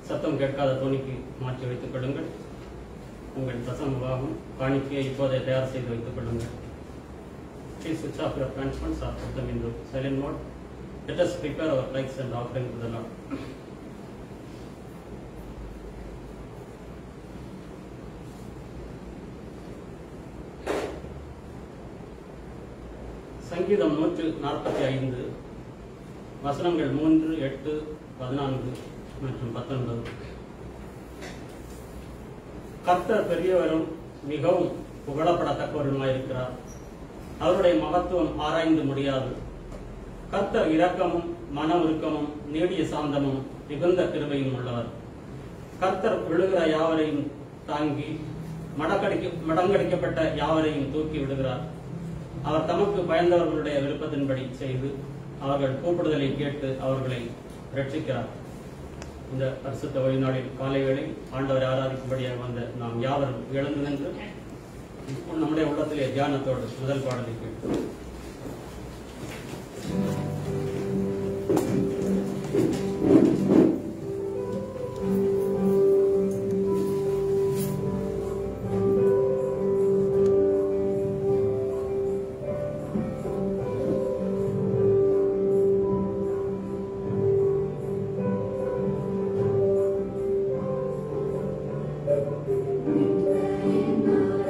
சத்தம் கேட்காத துணிக்கு மாற்றி வைத்துக் கொள்ளுங்கள் உங்கள் தசமபாகம் காணிக்கையை இப்போதே தயார் செய்து வைத்துக் கொள்ளுங்கள் Please switch off your transmitters or put them into silent mode. Let us prepare our tithes and offering to the Lord. சங்கீதம் நூற்று நாற்பத்தி ஐந்து வசனங்கள் மூன்று எட்டு பதினான்கு மற்றும் பத்தொன்பது கர்த்தர் பெரியவரும் மிகவும் புகழப்படத்தக்கவருமாயிருக்கிறார் அவருடைய மகத்துவம் ஆராய்ந்து முடியாது கர்த்தர் இரக்கமும் மன உருக்கமும் நீடிய சாந்தமும் மிகுந்த கிருபையும் உள்ளவர் கர்த்தர் விழுகிற யாவரையும் தாங்கி மடக்கடிக்க மடங்கடிக்கப்பட்ட யாவரையும் தூக்கி விடுகிறார் அவர் தமக்கு பயந்தவர்களுடைய விருப்பத்தின்படி செய்து அவர்கள் கூப்பிடுதலை கேட்டு அவர்களை ரட்சிக்கிறார் இந்த பரிசுத்த ஓய்வு காலை வேளை ஆண்டவரை ஆராதிக்கும்படியாக வந்த நாம் யாவரும் எழுந்து நின்று இப்போ நம்முடைய உள்ளத்திலே தியானத்தோடு முதல் பாடலை கேட்போம்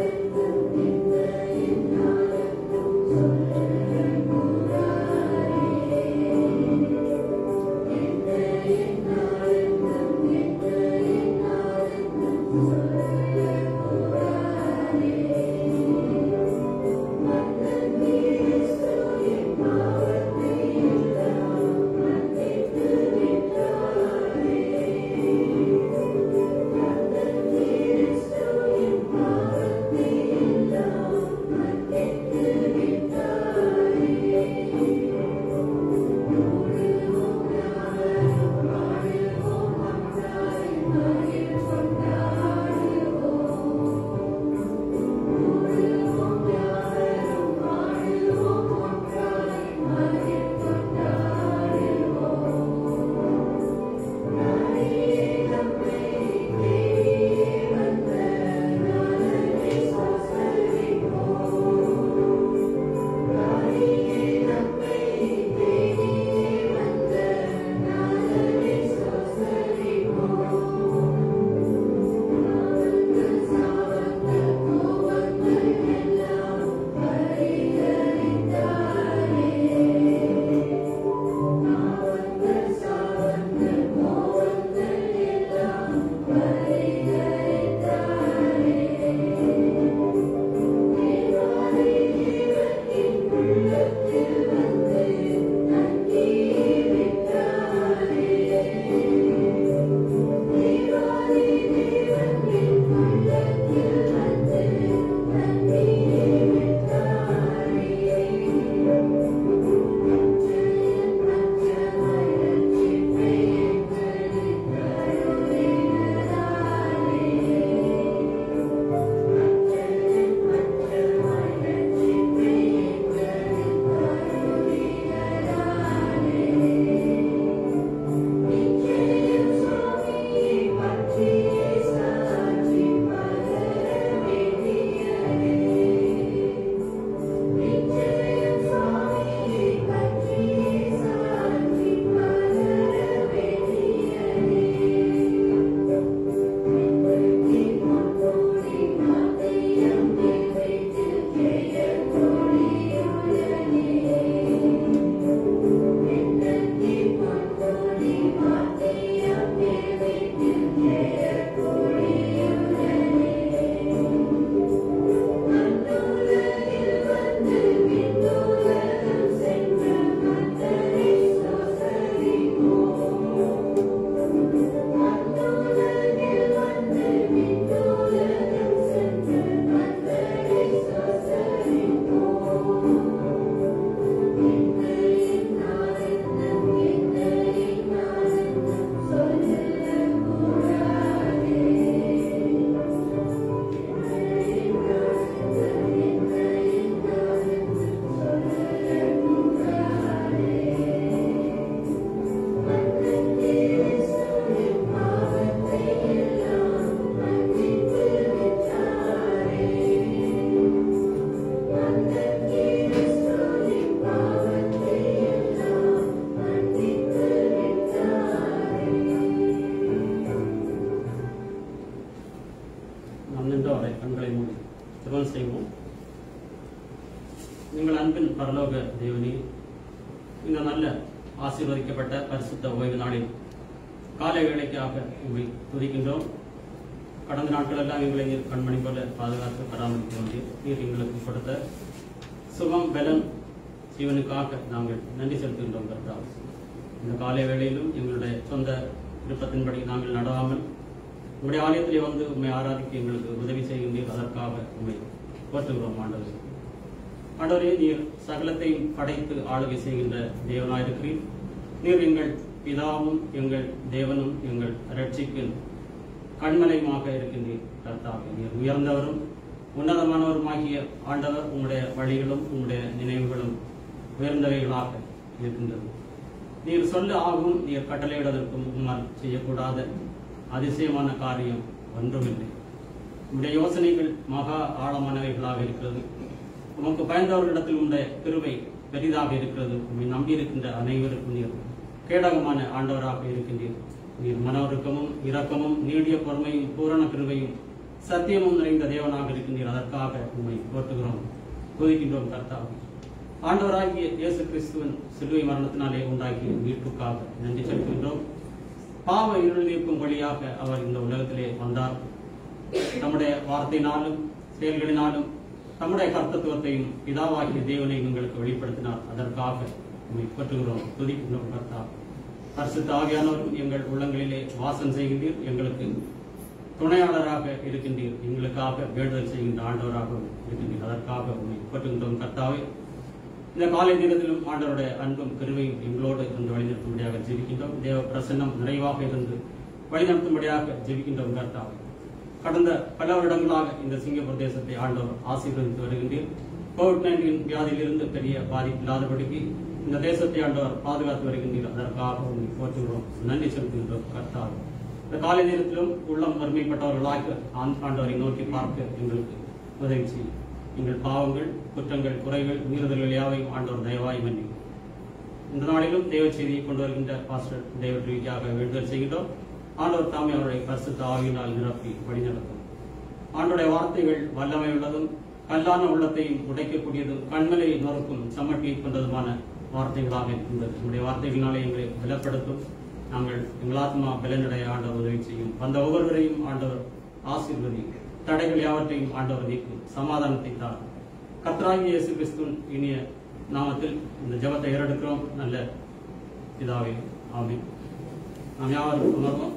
Thank ஜெபம் செய்வோம் எங்கள் அன்பின் பரலோக தேவனே இந்த நல்ல ஆசீர்வதிக்கப்பட்ட பரிசுத்த ஓய்வு நாளில் காலை வேலைக்காக உங்களை துதிக்கின்றோம் கடந்த நாட்கள் எல்லாம் எங்களை நீர் கண்மணி போல பாதுகாத்து பராமரித்து வந்தீர் நீர் எங்களுக்கு கொடுத்த சுகம் பலன் ஜீவனுக்காக நாங்கள் நன்றி செலுத்துகின்றோம் கர்த்தாவே இந்த காலை வேளையிலும் எங்களுடைய சொந்த விருப்பத்தின்படி நாங்கள் நடாமல் உங்களுடைய ஆலயத்திலே வந்து உண்மை ஆராதிக்க எங்களுக்கு உதவி செய்கின்றீர் அதற்காக உண்மை போற்றுகிறோம் ஆண்டவர் ஆண்டவரே நீர் சகலத்தையும் படைத்து ஆளுகை செய்கின்ற தேவனாயிருக்கிறீர் நீர் எங்கள் பிதாவும் எங்கள் தேவனும் எங்கள் ரட்சிப்பின் கண்மலையுமாக இருக்கின்றீர் கர்த்தாவே நீர் உயர்ந்தவரும் உன்னதமானவருமாகிய ஆண்டவர் உங்களுடைய வழிகளும் உங்களுடைய நினைவுகளும் உயர்ந்தவைகளாக இருக்கின்றது நீர் சொல்ல ஆகும் நீர் கட்டளையிடுவதற்கும் உம்மால் செய்யக்கூடாத அதிசயமான காரியம் ஒன்றுமில்லை உங்களுடைய யோசனைகள் மகா ஆழமானவைகளாக இருக்கிறது உமக்கு பயந்தவர்களிடத்தில் உங்களுடைய கிருபை பெரிதாக இருக்கிறது உண்மை நம்பியிருக்கின்ற அனைவருக்கும் நீர் கேடகமான ஆண்டவராக இருக்கின்றீர் நீர் மனவருக்கமும் இரக்கமும் நீடிய பொறுமையும் பூரண கிருபையும் சத்தியமும் நிறைந்த தேவனாக இருக்கின்றீர் அதற்காக உண்மை போற்றுகிறோம் துதிக்கின்றோம் கர்த்தாவே ஆண்டவராகிய இயேசு கிறிஸ்துவின் சிலுவை மரணத்தினாலே உண்டாகிய மீட்புக்காக நன்றி செலுத்துகின்றோம் பாவ இருள் நீக்கும் வழியாக அவர் இந்த உலகத்திலே வந்தார் நம்முடைய வார்த்தையினாலும் செயல்களினாலும் நம்முடைய கர்த்தத்துவத்தையும் பிதாவாகிய தேவனை உங்களுக்கு வெளிப்படுத்தினார் அதற்காக உண்மை போற்றுகிறோம் துதிக்கின்றோம் கர்த்தா பரிசுத்த ஆகியானவரும் எங்கள் உள்ளங்களிலே வாசம் செய்கின்றீர் எங்களுக்கு துணையாளராக இருக்கின்றீர் எங்களுக்காக வேண்டுதல் செய்கின்ற ஆண்டவராக இருக்கின்றீர் அதற்காக உண்மை போற்றுகின்றோம் கர்த்தாவே இந்த காலை நேரத்திலும் ஆண்டவருடைய அன்பும் கருவையும் எங்களோடு இருந்து வழிநடத்தும்படியாக ஜெபிக்கின்றோம் தேவ பிரசன்னம் நிறைவாக இருந்து வழிநடத்தும்படியாக ஜெபிக்கின்றோம் கர்த்தாவே கடந்த பல வருடங்களாக இந்த சிங்கப்பூர் தேசத்தை ஆண்டவர் ஆசீர்வதித்து வருகின்றீர் கோவிட் நைன்டீன் வியாதியிலிருந்து பெரிய பாதிப்பு இல்லாதபடிக்கு இந்த தேசத்தை ஆண்டவர் பாதுகாத்து வருகின்றீர் அதற்காக உங்களை போற்றுகிறோம் நன்றி செலுத்துகின்றோம் கர்த்தாவே இந்த காலை நேரத்திலும் உள்ளம் வறுமைப்பட்டவர்களாக ஆண் ஆண்டவரை நோக்கி பார்க்க எங்களுக்கு உதவி செய்யும் எங்கள் பாவங்கள் குற்றங்கள் குறைகள் மீறுதல்கள் யாவையும் ஆண்டவர் தயவாய் மன்னி இந்த நாளிலும் தேவ செய்தியை கொண்டு வருகின்ற பாஸ்டர் தேவ ரீதியாக வேண்டுதல் செய்கின்றோம் ஆண்டவர் தாமே அவருடைய பரிசுத்த ஆவியினால் நிரப்பி வழிநடத்தும் ஆண்டுடைய வார்த்தைகள் வல்லமை உள்ளதும் கல்லான உள்ளத்தையும் உடைக்கக்கூடியதும் கண்மலை நொறுக்கும் சமட்டியை கொண்டதுமான வார்த்தைகளாக இருக்கின்றது நம்முடைய வார்த்தைகளினாலே எங்களை பலப்படுத்தும் நாங்கள் எங்கள் ஆத்மா பலனடைய ஆண்டவர் உதவி செய்யும் அந்த ஒவ்வொருவரையும் ஆண்டவர் ஆசீர்வதி தடைகள் யாவற்றையும் ஆண்டவர் நீக்கும் சமாதானத்தை தார் கர்த்தராகிய இயேசு கிறிஸ்துவின் இனிய நாமத்தில் இந்த ஜெபத்தை ஏறெடுக்கிறோம் நல்ல பிதாவே ஆமென் நாம் யாவரும் உணர்வோம்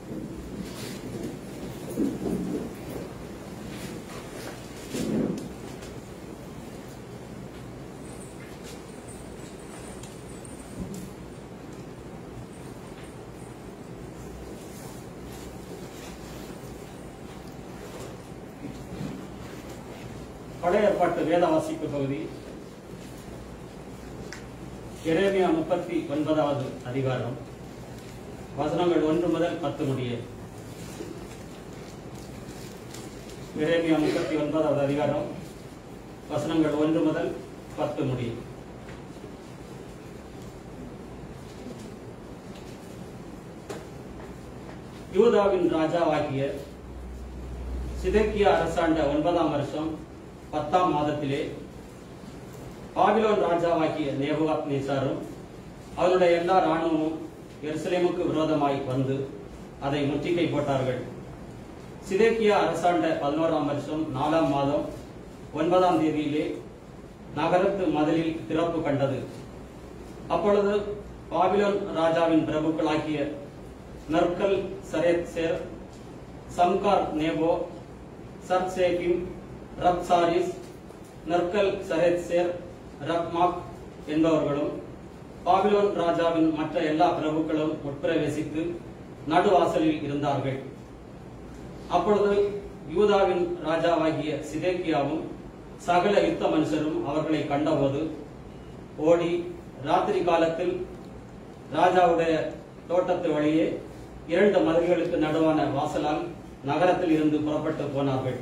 பழைய ஏற்பாட்டு வேத வாசிப்பு பகுதி எரேமியா முப்பத்தி ஒன்பதாவது அதிகாரம் வசனங்கள் ஒன்று முதல் பத்து முடிய எரேமியா முப்பத்தி ஒன்பதாவது அதிகாரம் வசனங்கள் ஒன்று முதல் பத்து முடிய யூதாவின் ராஜாவாகிய சிதேக்கியா அரசாண்ட ஒன்பதாம் வருஷம் பத்தாம் மாதத்திலே பாபிலோன் ராஜாவாகிய நேபுகாத் நேசாரும் அவருடைய எல்லா இராணுவமும் எருசலேமுக்கு விரோதமாய் வந்து அதை முற்றுகை போட்டார்கள் சிதேக்கியா அரசாண்ட பதினோராம் வருஷம் நாலாம் மாதம் ஒன்பதாம் தேதியிலே நகரத்து மதிலில் திறப்பு கண்டது அப்பொழுது பாபிலோன் ராஜாவின் பிரபுக்களாகிய நற்கல் சரேத் சேர் சம்கார் நேபோ சர்சேகிம் ரப்சாரிஸ் நற்கல் சரேத் சேர் ரப்மாக் என்பவர்களும் பாபிலோன் ராஜாவின் மற்ற எல்லா பிரபுக்களும் உட்பிரவேசித்து நடுவாசலில் இருந்தார்கள் அப்பொழுது யூதாவின் ராஜாவாகிய சிதேக்கியாவும் சகல யுத்த மனுஷரும் அவர்களை கண்டபோது ஓடி ராத்திரி காலத்தில் ராஜாவுடைய தோட்டத்து வழியே இரண்டு மதில்களுக்கு நடுவான வாசலால் நகரத்தில் இருந்து புறப்பட்டு போனார்கள்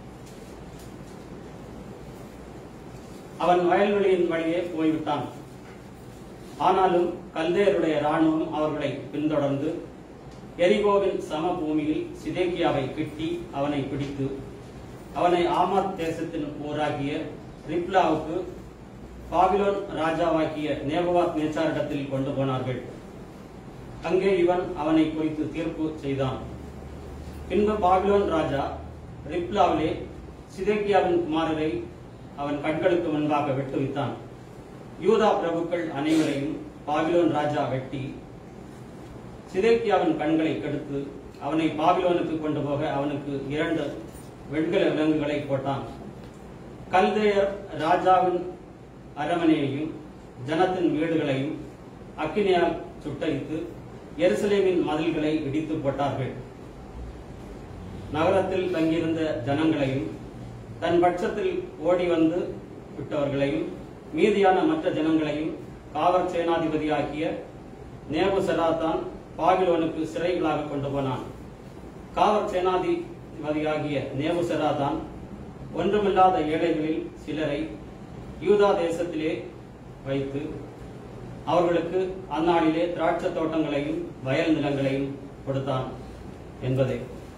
அவன் வயல்வெளியின் வழியே போய்விட்டான் ஆனாலும் கல்தேயருடைய இராணுவம் அவர்களை பின்தொடர்ந்து எரிகோவின் சமபூமியில் சிதேக்கியாவை கிட்டி அவனை பிடித்து அவனை ஆமாத் தேசத்தின் ஊராகிய ரிப்லாவுக்கு பாபிலோன் ராஜாவாகிய நேபவாத் நேச்சாரிடத்தில் கொண்டு போனார்கள் அங்கே இவன் அவனை குறித்து தீர்ப்பு செய்தான் பின்பு பாபிலோன் ராஜா ரிப்லாவிலே சிதேக்கியாவின் குமாரரை அவன் கண்களுக்கு முன்பாக வெட்டுவித்தான் யூதா பிரபுக்கள் அனைவரையும் பாபிலோன் ராஜா வெட்டி சிதேக்கியாவின் கண்களை கெடுத்து அவனை பாபிலோனுக்கு கொண்டு போக அவனுக்கு இரண்டு வெண்கல விலங்குகளை போட்டான் கல்தேயர் ராஜாவின் அரமனையையும் ஜனத்தின் வீடுகளையும் அக்கினியால் சுட்டரித்து எருசலேமின் மதில்களை இடித்து போட்டார்கள் நகரத்தில் தங்கியிருந்த ஜனங்களையும் தன் பட்சத்தில் ஓடி வந்து விட்டவர்களையும் மீதியான மற்ற ஜனங்களையும் காவல் சேனாதிபதியாகிய நேபுசராதான் பாபிலோனுக்கு சிறைகளாக கொண்டு போனான் காவல் சேனாதிபதியாகிய நேபுசராதான் ஒன்றுமில்லாத ஏழைகளில் சிலரை யூதா தேசத்திலே வைத்து அவர்களுக்கு அந்நாளிலே திராட்சை தோட்டங்களையும் வயல் நிலங்களையும் கொடுத்தான் என்பதே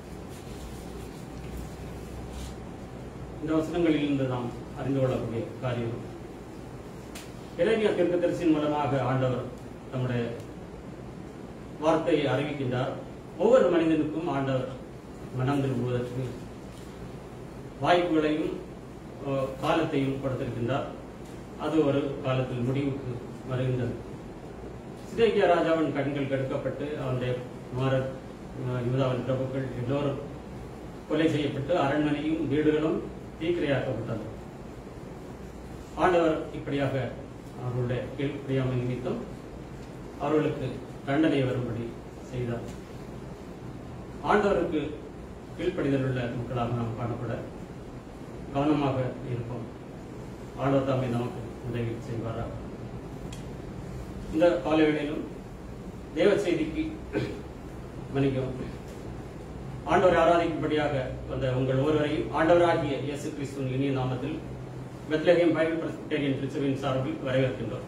இந்த வசனங்களில் இருந்து நாம் அறிந்து கொள்ளக்கூடிய காரியம் இளைஞ தீர்க்கதரிசியின் மூலமாக ஆண்டவர் தம்முடைய வார்த்தையை அறிவிக்கின்றார் ஒவ்வொரு மனிதனுக்கும் ஆண்டவர் மனம் திரும்புவதற்கு வாய்ப்புகளையும் அஹ், காலத்தையும் கொடுத்திருக்கின்றார் அது ஒரு காலத்தில் முடிவுக்கு வருகின்றது சிதேக்கியா ராஜாவின் கண்கள் கெடுக்கப்பட்டு அவனுடைய குமாரர் அஹ், யூதாவின் பிரபுக்கள் எல்லோரும் கொலை செய்யப்பட்டு அரண்மனையும் வீடுகளும் தீக்கிரையாக்கப்பட்டது ஆண்டவர் இப்படியாக அவர்களுடைய கீழ்ப்படியாமை நிமித்தம் அவர்களுக்கு தண்டனை வரும்படி செய்தார் ஆண்டவருக்கு கீழ்ப்படிதல் உள்ள மக்களாக நாம் காணப்பட கவனமாக இருப்போம் ஆண்டவர் தாமே நமக்கு உதவி செய்வாரா இந்த காலவேளையிலும் தேவ செய்திக்கு மன்னிக்கவும் ஆண்டவரை ஆராதிக்கும்படியாக வந்த உங்கள் ஒருவரையும் ஆண்டவராகிய இயேசு கிறிஸ்துவின் இனிய நாமத்தில் பெத்லகேம் பைபிள் பிரஸ்பிட்டேரியன் திருச்சபையின் சார்பில் வரவேற்கின்றோம்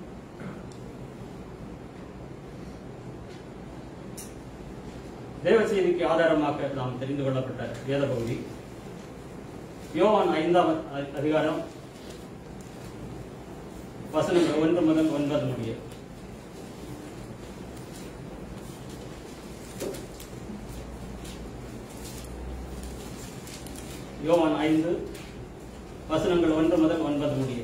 தேவ செய்திக்கு ஆதாரமாக நாம் தெரிந்து கொள்ளப்பட்ட வேத பகுதி யோவான் ஐந்தாம் அ- அதிகாரம் வசனங்கள் ஒன்று முதல் ஒன்பது முடிய யோவான் ஐந்து வசனங்கள் ஒன்று முதல் ஒன்பது முடிய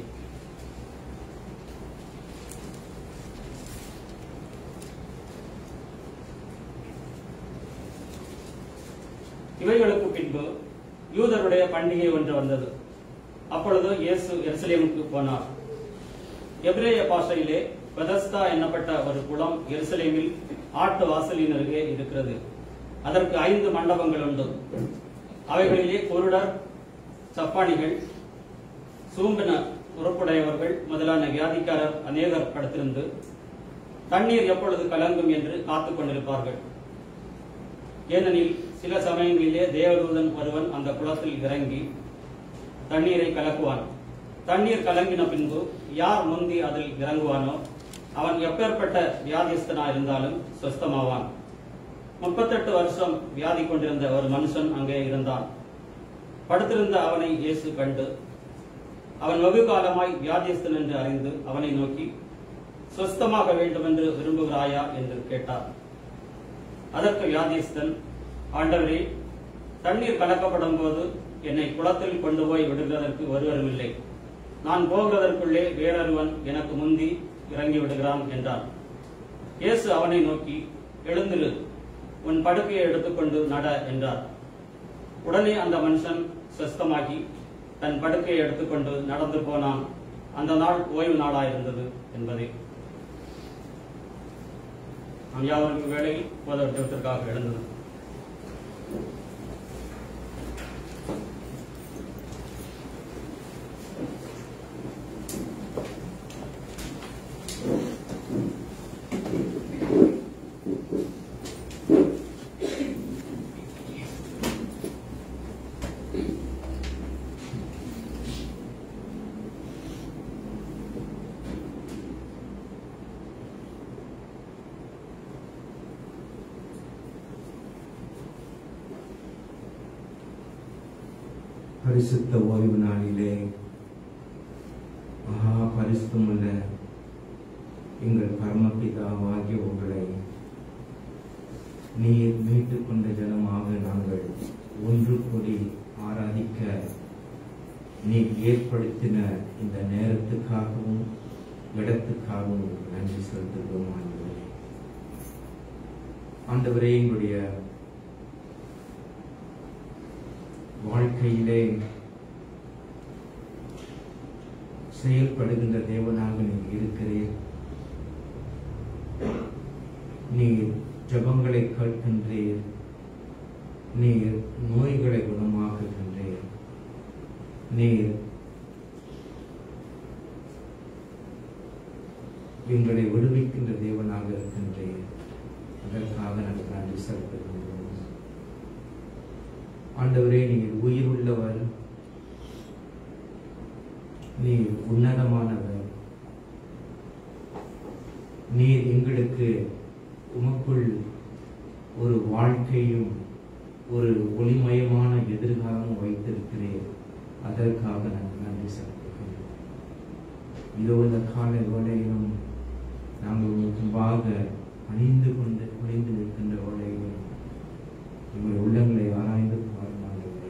இவைகளுக்கு பின்பு யூதருடைய பண்டிகை ஒன்று வந்தது அப்பொழுது இயேசு எருசலேமுக்கு போனார் எபிரேய பாஷையிலே பெதஸ்தா என்னப்பட்ட ஒரு குளம் எருசலேமில் ஆட்டு வாசலின் அருகே இருக்கிறது அதற்கு ஐந்து மண்டபங்கள் உண்டு அவைகளிலே குருடர் சப்பானிகள் சூம்பின உறுப்புடையவர்கள் முதலான வியாதிக்காரர் அநேகர் படுத்திருந்து தண்ணீர் எப்பொழுது கலங்கும் என்று காத்துக் கொண்டிருப்பார்கள் ஏனெனில் சில சமயங்களிலே தேவதூதன் ஒருவன் அந்த குளத்தில் இறங்கி தண்ணீரை கலக்குவான் தண்ணீர் கலங்கின பின்பு யார் முந்தி அதில் இறங்குவானோ அவன் எப்பேற்பட்ட வியாதிஸ்தனா இருந்தாலும் சொஸ்தமாவான் முப்பத்தெட்டு வருஷம் வியாதி கொண்டிருந்த ஒரு மனுஷன் அங்கே இருந்தான் படுத்திருந்த அவனை இயேசு கண்டு அவன் வெகு காலமாய் வியாதிஸ்தன் என்று அறிந்து அவனை நோக்கி சொஸ்தமாக வேண்டும் என்று விரும்புகிறாயா என்று கேட்டார் அதற்கு வியாதிஸ்தன் ஆண்டவரே தண்ணீர் கலக்கப்படும் போது என்னை குளத்தில் கொண்டு போய் விடுகிறதற்கு ஒருவரும் இல்லை நான் போகிறதற்குள்ளே வேறொருவன் எனக்கு முந்தி இறங்கி விடுகிறான் என்றான் இயேசு அவனை நோக்கி எழுந்திரு உன் படுக்கையை எடுத்துக்கொண்டு நட என்றார் உடனே அந்த மனுஷன் சுஸ்தமாகி தன் படுக்கையை எடுத்துக்கொண்டு நடந்து போனான் அந்த நாள் ஓய்வு நாளாயிருந்தது என்பதே நாம் யாவருக்கு வேளையில் போதவற்றத்திற்காக எழுந்தது பரிசுத்த ஓய்வு நாளிலே மகா பரிசுத்தமுள்ள எங்கள் பரமபிதாவாகிய உங்களை நீர் மீட்டுக் கொண்ட ஜனமாக நாங்கள் ஒன்று கூடி ஆராதிக்க நீர் ஏற்படுத்தின இந்த நேரத்துக்காகவும் இடத்துக்காகவும் உங்களுக்கு நன்றி செலுத்துகிறோம் ஆண்டவரே ஆண்டவரே எங்களுடைய வாழ்க்கையிலே செயல்படுகின்ற தேவனாக நீர் இருக்கிறீர் நீர் ஜபங்களை கேட்கின்றீர் நீர் நோய்களை குணமாக்குகின்றீர் நீர் எங்களை விடுவிக்கின்ற தேவனாக இருக்கின்றீர் அதற்காக நாங்கள் நன்றி செலுத்துகின்றோம் ஆண்டவரே நீர் உயிர் உள்ளவர் நீர் உன்னதமானவர் நீர் எங்களுக்கு உமக்குள் ஒரு வாழ்க்கையும் ஒரு ஒளிமயமான எதிர்காலமும் வைத்திருக்கிறீர் அதற்காக நாங்கள் நன்றி செலுத்துகிறோம் இதோ இந்த காலை வேளையிலும் நாங்கள் உங்களுக்கு முன்பாக அணிந்து கொண்டு குறைந்து நிற்கின்ற வேளையிலும் எங்கள் உள்ளங்களை ஆராய்ந்து பாருமாண்டவரே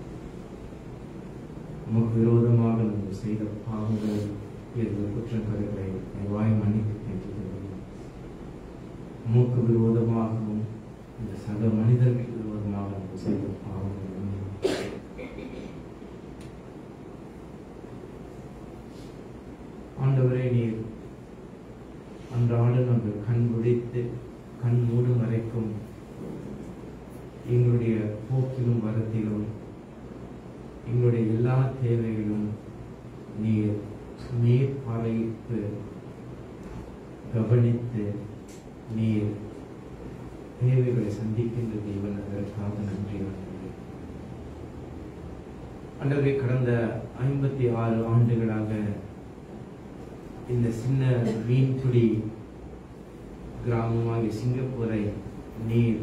உமக்கு விரோதமாக நாங்கள் செய்த பாவங்கள் என்ற குற்றங்களை வாய் மன்னித்து கேட்டுக்கிறோம் உமக்கு விரோதமாகவும் இந்த சக மனிதர்களுக்கு விரோதமாக நாங்கள் செய்த பாவங்கள் ஆண்டவரே நீர் அன்றாட நாங்கள் கண் விழித்து கண் மூடும் வரைக்கும் எங்களுடைய போக்கிலும் வரத்திலும் எங்களுடைய எல்லா தேவைகளும் நீர் மேற்பார்வையிட்டு கவனித்து நீர் தேவைகளை சந்திக்கின்ற தேவன் அதற்காக நன்றி ஆண்டவரே ஆண்டவரே கடந்த ஐம்பத்தி ஆறு ஆண்டுகளாக இந்த சின்ன மீன்துளி கிராமமாகிய சிங்கப்பூரை நீர்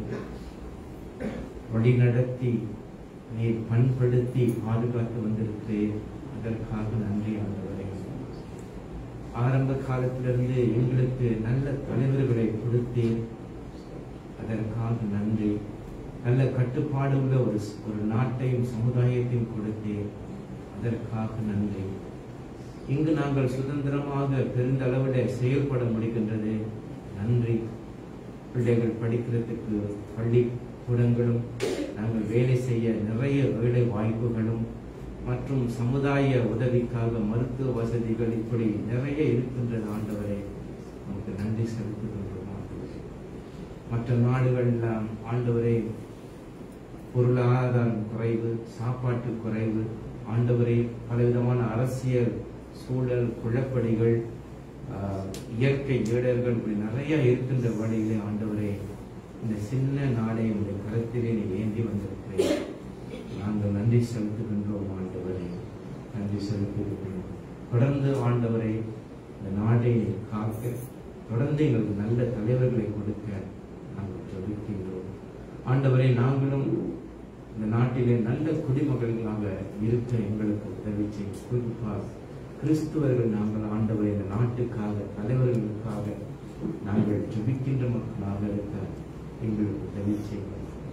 வழிநடத்தி நீர் பண்படுத்தி பாதுகாத்து வந்திருக்கிறீர் அதற்காக நன்றி ஆண்டவரே ஆரம்ப காலத்திலிருந்து எங்களுக்கு நல்ல தலைவர்களை கொடுத்தீர் அதற்காக நன்றி நல்ல கட்டுப்பாடு உள்ள ஒரு ஒரு நாட்டையும் சமுதாயத்தையும் கொடுத்தீர் அதற்காக நன்றி இங்கு நாங்கள் சுதந்திரமாக பெருந்தளவில் செயல்பட முடிகின்றது நன்றி பிள்ளைகள் படிக்கிறதுக்கு பள்ளி கூடங்களும் நாங்கள் வேலை செய்ய நிறைய வேலை வாய்ப்புகளும் மற்றும் சமுதாய உதவிக்காக மருத்துவ வசதிகள் இப்படி நிறைய இருக்கின்றது ஆண்டவரே நமக்கு நன்றி செலுத்துகின்றோம் ஆண்டவரே. மற்ற நாடுகள்லாம் ஆண்டவரே பொருளாதாரம் குறைவு சாப்பாட்டு குறைவு ஆண்டவரே பலவிதமான அரசியல் சூழல் குழப்படிகள் ஆஹ், இயற்கை இடர்கள் இப்படி நிறைய இருக்கின்ற வழியிலே ஆண்டவரே இந்த சின்ன நாடை உடைய கருத்திலே நீ ஏந்தி வந்திருக்கிறேன் நாங்கள் நன்றி செலுத்துகின்றோம் ஆண்டவரே நன்றி செலுத்துகின்றோம் தொடர்ந்து ஆண்டவரை இந்த நாட்டை நீர் காக்க தொடர்ந்து எங்களுக்கு நல்ல தலைவர்களை கொடுக்க நாங்கள் ஜெபிக்கின்றோம் ஆண்டவரை நாங்களும் இந்த நாட்டிலே நல்ல குடிமகன்களாக இருக்க எங்களுக்கு உதவி செய்யும் குறிப்பாக கிறிஸ்துவர்கள் நாங்கள் ஆண்டவரை இந்த நாட்டுக்காக தலைவர்களுக்காக நாங்கள் ஜெபிக்கின்ற மக்களாக இருக்க எங்களுக்கு உதவி செய்யும்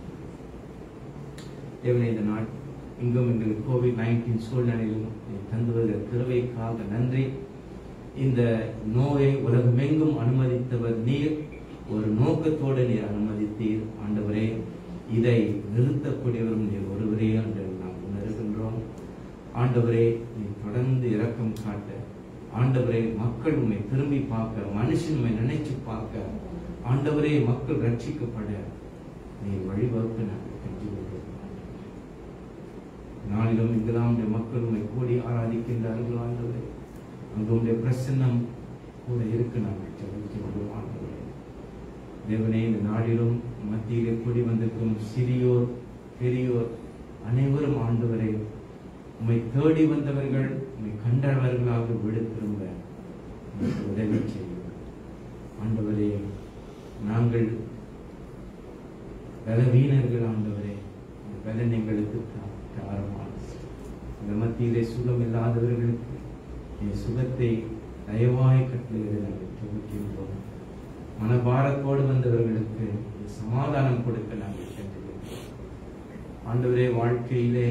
தேவனே இந்த நாட் இங்கும் எங்களுக்கு கோவிட் நைன்டீன் சூழ்நிலையிலும் நீ தந்து வருகிற கிருபைக்காக நன்றி இந்த நோயை உலகமெங்கும் அனுமதித்தவர் நீர் ஒரு நோக்கத்தோடு நீர் அனுமதித்தீர் ஆண்டவரே இதை நிறுத்தக்கூடியவரும் நீர் ஒருவரே என்று நாம் உணர்கின்றோம் ஆண்டவரே நீ தொடர்ந்து இரக்கம் காட்ட ஆண்டவரே மக்கள் உண்மை திரும்பி பார்க்க மனுஷன் உண்மை நினைச்சு பார்க்க ஆண்டவரே மக்கள் ரட்சிக்கப்பட நீ வழிவகுக்க நாங்கள் கெஞ்சி வருகிறோம் நாளிலும் இங்கெல்லாம் உடைய மக்கள் உண்மை கூடி ஆராதிக்கின்றார்கள் ஆண்டவரே அங்கு உடைய பிரசன்னம் கூட இருக்கு நாங்கள் ஜெபிக்கிறோம் ஆண்டவரே தேவனே இந்த நாளிலும் மத்தியிலே கூடி வந்திருக்கும் சிறியோர் பெரியோர் அனைவரும் ஆண்டவரே உம்மை தேடி வந்தவர்கள் உம்மை கண்டவர்களாக வீடு திரும்ப உமக்கு உதவி செய்யும் ஆண்டவரே நாங்கள் பலவீனர்கள் ஆண்டவரே இந்த பலன் எங்களுக்கு தா- தாரமானது இந்த மத்தியிலே சுகம் இல்லாதவர்களுக்கு நீ சுகத்தை தயவாய் கட்டளையிட நாங்கள் ஜெபிக்கின்றோம் மனபாரத்தோடு வந்தவர்களுக்கு நீ சமாதானம் கொடுக்க நாங்கள் சென்றுகின்றோம் ஆண்டவரே வாழ்க்கையிலே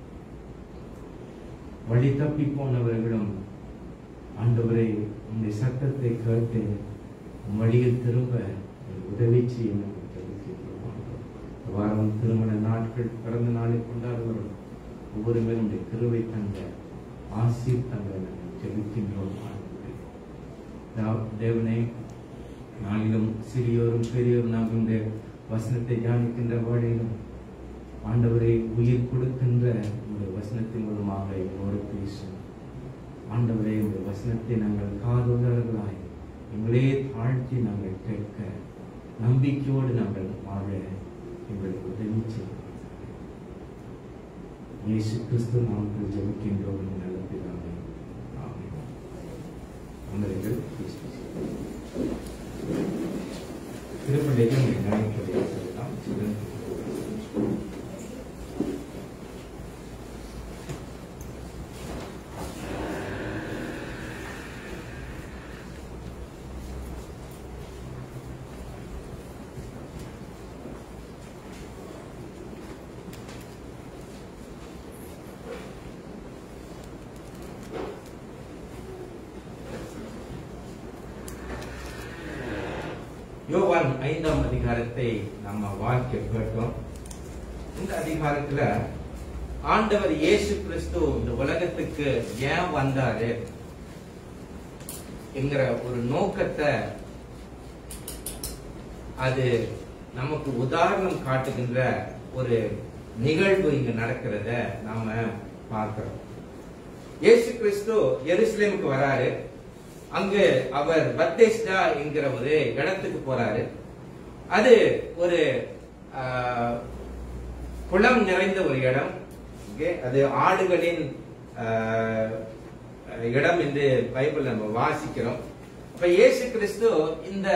வழி தப்பி போனவர்களும் ஆண்டவரை உங்களுடைய சத்தத்தை கேட்டு உம் வழியில் திரும்ப எங்களுக்கு உதவி செய்ய நாங்கள் ஜெபிக்கின்றோம் ஆண்டவரே. இந்த வாரம் திருமண நாட்கள் பிறந்த நாளை கொண்டாடுகிறோம் ஒவ்வொரு மேலும் உடைய கிருவை தந்த ஆசீர் தந்த நாங்கள் ஜெபிக்கின்றோம் ஆண்டவரே. தா- தேவனே நாளிலும் சிறியோரும் பெரியோரும் நாங்கள் உடைய வசனத்தை தியானிக்கின்ற வேளையிலும் ஆண்டவரை உயிர் கொடுக்கின்ற உங்களுடைய வசனத்தின் மூலமாக எங்களோடு பேசும் ஆண்டவரே உங்களுடைய வசனத்தை நாங்கள் காதுள்ளவர்களாய் எங்களே தாழ்த்தி நாங்கள் கேட்க நம்பிக்கையோடு நாங்கள் வாழ எங்களுக்கு உதவி செய்யும் இயேசு கிறிஸ்து நாமத்தில் ஜெபிக்கின்றோம் என்ற நல்ல பிதாவே ஆமென் அமருங்கள் கிறிஸ்து திருப்பள்ளிகள் ஞாயிற்றுக்கிழமை சொல்லலாம் சிறந்த யோவான் ஐந்தாம் அதிகாரத்தை நம்ம வாக்கிய கேட்டோம் இந்த அதிகாரத்துல ஆண்டவர் இயேசு கிறிஸ்து இந்த உலகத்துக்கு ஏன் வந்தாரு என்கிற ஒரு நோக்கத்தை அது நமக்கு உதாரணம் காட்டுகின்ற ஒரு நிகழ்வு இங்க நடக்கிறத நாம பார்க்கிறோம் இயேசு கிறிஸ்து எருசலேமுக்கு வராரு அங்கு அவர் பத்தேஸ்டா என்கிற ஒரு இடத்துக்கு போறாரு அது ஒரு ஆஹ், குளம் நிறைந்த ஒரு இடம் okay? அது ஆடுகளின் ஆஹ், இடம் என்று பைபிள் நம்ம வாசிக்கிறோம் அப்ப இயேசு கிறிஸ்து இந்த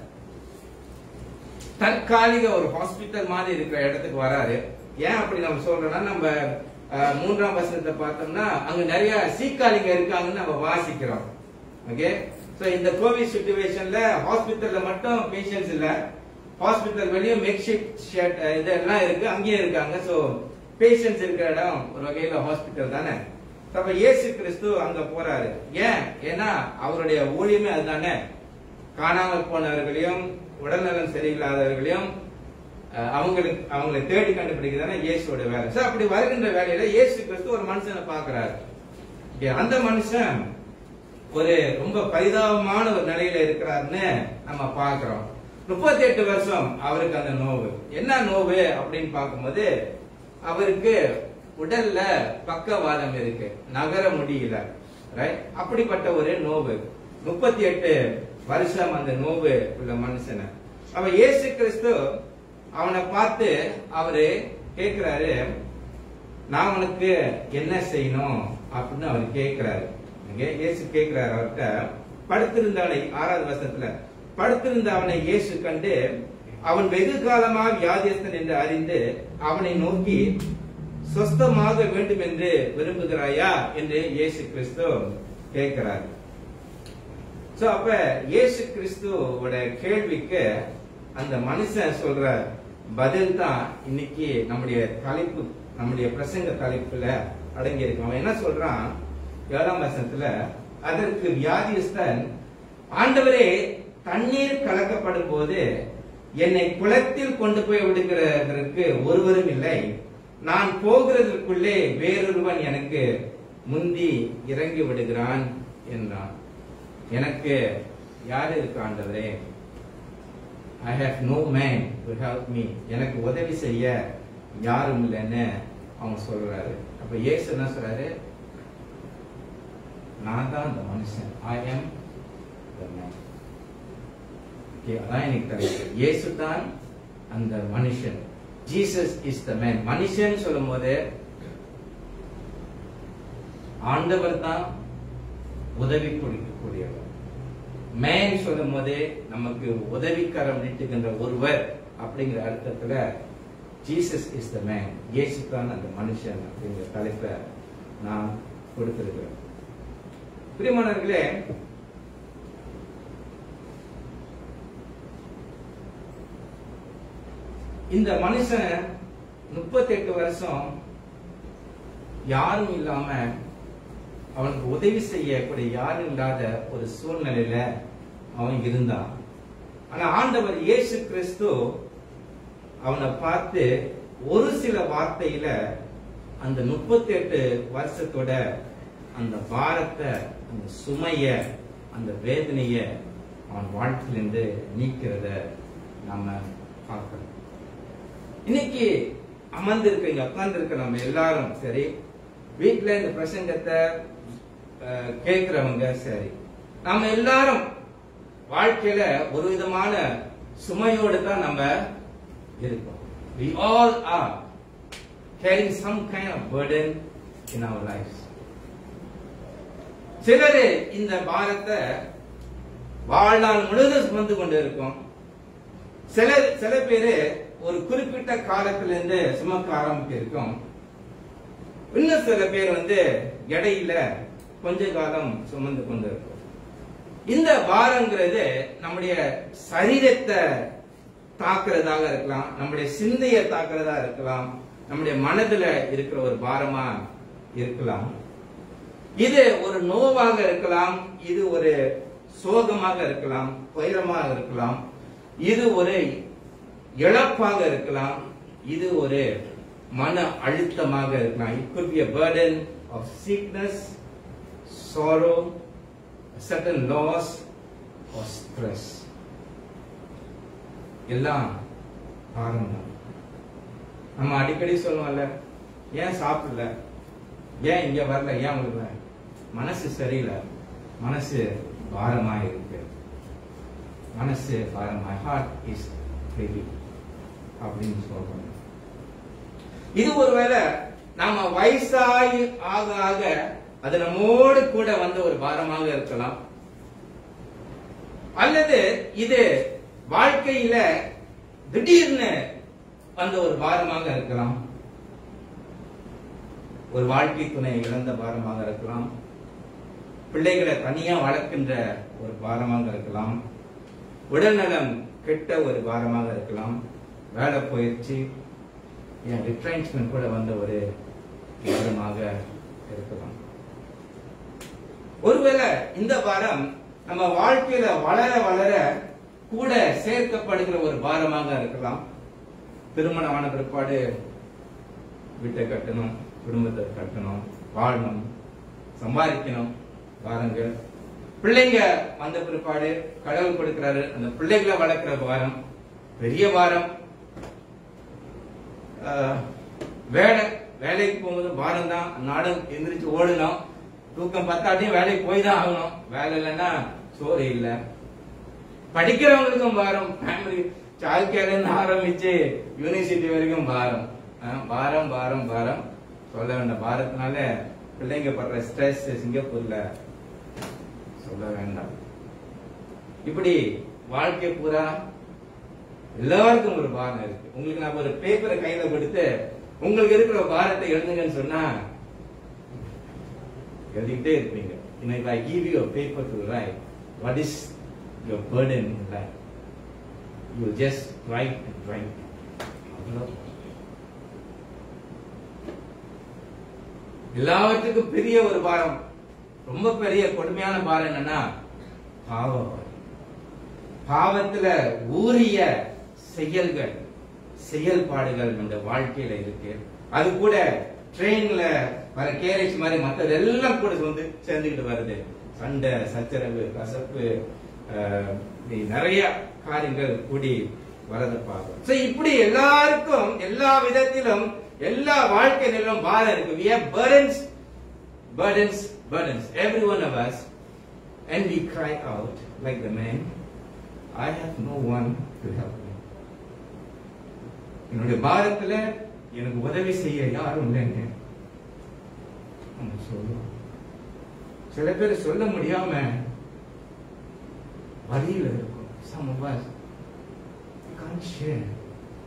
தற்காலிக ஒரு ஹாஸ்பிட்டல் மாதிரி இருக்கிற இடத்துக்கு வராரு ஏன் அப்படி நம்ம சொல்றோம்னா நம்ம அஹ், மூன்றாம் வசனத்தை பார்த்தோம்னா அங்க நிறைய சீக்காளிங்க இருக்காங்கன்னு நம்ம வாசிக்கிறோம் ஓகே சோ இந்த கோவிட் சுச்சுவேஷன்ல ஹாஸ்பிட்டல்ல மட்டும் பேஷண்ட்ஸ் இல்ல ஹாஸ்பிட்டல் வெளியே மேக் ஷிஃப்ட் இதெல்லாம் இருக்கு அங்கேயே இருக்காங்க சோ பேஷண்ட்ஸ் இருக்கிற இடம் ஒரு வகையில ஹாஸ்பிட்டல் தானே அப்ப இயேசு கிறிஸ்து அங்க போறாரு ஏன் ஏன்னா அவருடைய ஊழியமே அதுதானே காணாமல் போனவர்களையும் உடல்நலம் சரியில்லாதவர்களையும் அஹ், அவங்களுக்கு அவங்களை தேடி கண்டுபிடிக்கிறதான இயேசுவோட வேலை சோ அப்படி வருகின்ற வேலையில இயேசு கிறிஸ்து ஒரு மனுஷனை பாக்குறாரு Okay, அந்த மனுஷன் ஒரு ரொம்ப பரிதாபமான ஒரு நிலையில இருக்கிறாருன்னு நம்ம பார்க்கிறோம் முப்பத்தி எட்டு வருஷம் அவருக்கு அந்த நோவு என்ன நோவு அப்படின்னு பார்க்கும்போது அவருக்கு உடல்ல பக்கவாதம் இருக்கு நகர முடியல ரைட் அப்படிப்பட்ட ஒரு நோவு முப்பத்தி எட்டு வருஷம் அந்த நோவு உள்ள மனுஷனை அவ இயேசு கிறிஸ்து அவனை பார்த்து அவரு கேக்குறாரு நான் உனக்கு என்ன செய்யணும் அப்படின்னு அவர் கேட்கிறாரு இங்க இயேசு கேட்கிறாரு அவர்கிட்ட படுத்திருந்தவனை ஆறாவது வருஷத்துல படுத்திருந்த அவனை இயேசு கண்டு அவன் வெகு காலமாக வியாதியஸ்தன் என்று அறிந்து அவனை நோக்கி சொஸ்தமாக வேண்டும் என்று விரும்புகிறாயா என்று இயேசு கிறிஸ்து கேட்கிறார் சோ அப்ப இயேசு கிறிஸ்துவோட கேள்விக்கு அந்த மனுஷன் சொல்ற பதில் தான் இன்னைக்கு நம்முடைய தலைப்பு நம்முடைய பிரசங்க தலைப்புல அடங்கி இருக்கு அவன் என்ன சொல்றான் ஏழாம் வசனத்துல அதற்கு வியாதியஸ்தன் ஆண்டவரே தண்ணீர் கலக்கப்படும் போது என்னை குளத்தில் கொண்டு போய் விடுகிறதற்கு ஒருவரும் இல்லை நான் போகிறதற்குள்ளே வேறொருவன் எனக்கு முந்தி இறங்கி விடுகிறான் என்றான் எனக்கு யார் இருக்கு ஆண்டவரே I have no man to help me எனக்கு உதவி செய்ய யாரும் இல்லைன்னு அவங்க சொல்றாரு அப்ப இயேசு என்ன சொல்றாரு நான் தான் அந்த மனுஷன் ஐ எம் த மேன் அதான் எனக்கு தலைப்பு இயேசு தான் அந்த மனுஷன் ஜீசஸ் இஸ் த மேன் மனுஷன் சொல்லும் போது ஆண்டவர் தான் உதவி கொடுக்கக்கூடியவர் மேன் சொல்லும் போதே நமக்கு உதவிக்கரம் நீட்டுகின்ற ஒருவர் அப்படிங்கிற அர்த்தத்துல ஜீசஸ் இஸ் த மேன் இயேசு தான் அந்த மனுஷன் அப்படிங்கிற தலைப்பை நான் கொடுத்திருக்கிறேன் பிரியமானவர்களே இந்த மனுஷன் முப்பத்தெட்டு வருஷம் யாரும் இல்லாம அவனுக்கு உதவி செய்யக்கூடிய யாரும் இல்லாத ஒரு சூழ்நிலையில அவன் இருந்தான் ஆனா ஆண்டவர் இயேசு கிறிஸ்து அவனை பார்த்து ஒரு சில வார்த்தையில அந்த முப்பத்தி எட்டு வருஷத்தோட அந்த பாரத்தை அந்த சுமைய அந்த வேதனைய அவன் வாழ்க்கையிலிருந்து நீக்கிறத நாம பார்க்கிறோம் இன்னைக்கு அமர்ந்திருக்கீங்க உட்கார்ந்து நம்ம எல்லாரும் சரி வீட்டுல இந்த பிரசங்கத்தை அஹ், கேட்கிறவங்க சரி நாம எல்லாரும் வாழ்க்கையில ஒரு விதமான சுமையோடு தான் நம்ம இருக்கோம் we all are carrying some kind of burden in our lives சிலர் இந்த பாரத்தை வாழ்நாள் முழுவதும் சுமந்து கொண்டு இருக்கோம் சில சில பேரு ஒரு குறிப்பிட்ட காலத்திலிருந்து சுமக்க ஆரம்பிச்சிருக்கோம் இன்னும் சில பேர் வந்து இடையில கொஞ்ச காலம் சுமந்து கொண்டு இருக்கும் இந்த பாரங்கிறது நம்முடைய சரீரத்தை தாக்குறதாக இருக்கலாம் நம்முடைய சிந்தையை தாக்குறதா இருக்கலாம் நம்முடைய மனதுல இருக்கிற ஒரு பாரமா இருக்கலாம் இது ஒரு நோவாக இருக்கலாம் இது ஒரு சோகமாக இருக்கலாம் துயரமாக இருக்கலாம் இது ஒரு இழப்பாக இருக்கலாம் இது ஒரு மன அழுத்தமாக இருக்கலாம் it could be a burden of sickness sorrow a certain loss or stress எல்லாம் பாரம் தான் நம்ம அடிக்கடி சொல்லுவோம்ல ஏன் சாப்பிடல ஏன் இங்க வரல ஏன் வரல மனசு சரியில்லை மனசு பாரமா இருக்கு மனசு பாரமா ஹார்ட் இஸ் ஹெவி அப்படின்னு சொல்றோம் இது ஒருவேளை நாம வயசாகி ஆக ஆக அது நம்மோடு கூட வந்த ஒரு பாரமாக இருக்கலாம் அல்லது இது வாழ்க்கையில திடீர்னு வந்த ஒரு பாரமாக இருக்கலாம் ஒரு வாழ்க்கை துணை இழந்த பாரமாக இருக்கலாம் பிள்ளைகளை தனியா வளர்க்கின்ற ஒரு பாரமாக இருக்கலாம் உடல்நலம் கெட்ட ஒரு பாரமாக இருக்கலாம் வேலை போயிடுச்சு என் ரிட்ரைன்ஸ்மெண்ட் கூட வந்த ஒரு பாரமாக இருக்கலாம் ஒருவேளை இந்த பாரம் நம்ம வாழ்க்கையில வளர வளர கூட சேர்க்கப்படுகிற ஒரு பாரமாக இருக்கலாம் திருமணம் ஆன பிற்பாடு வீட்டை கட்டணும் குடும்பத்தை கட்டணும் வாழணும் சம்பாதிக்கணும் பாருங்கள் பிள்ளைங்க வந்த பிற்பாடு கடவுள் கொடுக்கிறாரு அந்த பிள்ளைகளை வளர்க்கிற பாரம் பெரிய பாரம் ஆஹ், வேலை வேலைக்கு போகும்போது பாரம் தான் நாடும் எந்திரிச்சு ஓடணும் தூக்கம் பத்தாட்டியும் வேலைக்கு போய் தான் ஆகணும் வேலை இல்லைன்னா சோறு இல்லை படிக்கிறவங்களுக்கும் பாரம் ஃபேமிலி சால்கேல இருந்து ஆரம்பிச்சு யூனிவர்சிட்டி வரைக்கும் பாரம் ஆஹ், பாரம் பாரம் பாரம் சொல்ல வேண்டாம் பாரத்தினால பிள்ளைங்க படுற ஸ்ட்ரெஸ் சிங்கப்பூர்ல சொல்ல வேண்டாம் இப்படி வாழ்க்கை பூரா எல்லாருக்கும் ஒரு பாரம் இருக்கு உங்களுக்கு நான் ஒரு பேப்பரை கையில கொடுத்து உங்களுக்கு இருக்கிற பாரத்தை எழுதுங்கன்னு சொன்னா எழுதிக்கிட்டே இருப்பீங்க You know, if I give you a paper to write, what is your burden in life? You will just write and write. அவ்வளவு. எல்லாவற்றுக்கும் பெரிய ஒரு பாரம் ரொம்ப பெரிய கொடுமையான பாரம் என்னன்னா பாவ பாரம். பாவத்துல ஊறிய செயல்கள் செயல்பாடுகள் நம்ம வாழ்க்கையில இருக்கு அது கூட ட்ரெயின்ல வர கேரேஜ் மாதிரி மத்தது எல்லாம் கூட வந்து சேர்ந்துக்கிட்டு வருது சண்டை சச்சரவு கசப்பு ஆஹ், இப்படி நிறைய காரியங்கள் கூடி வரதை பார்க்கிறோம் So, இப்படி எல்லாருக்கும் எல்லா விதத்திலும் எல்லா வாழ்க்கை நிலையிலும் பாரம் இருக்கு we have burdens burdens burdens every one of us and we cry out like the man I have no one to help me என்னுடைய பாரத்துல எனக்கு உதவி செய்ய யாரும் இல்லைங்க நம்ம சொல்லுவோம் சில பேர் சொல்ல முடியாம வழியில இருக்கும் some of us we can't share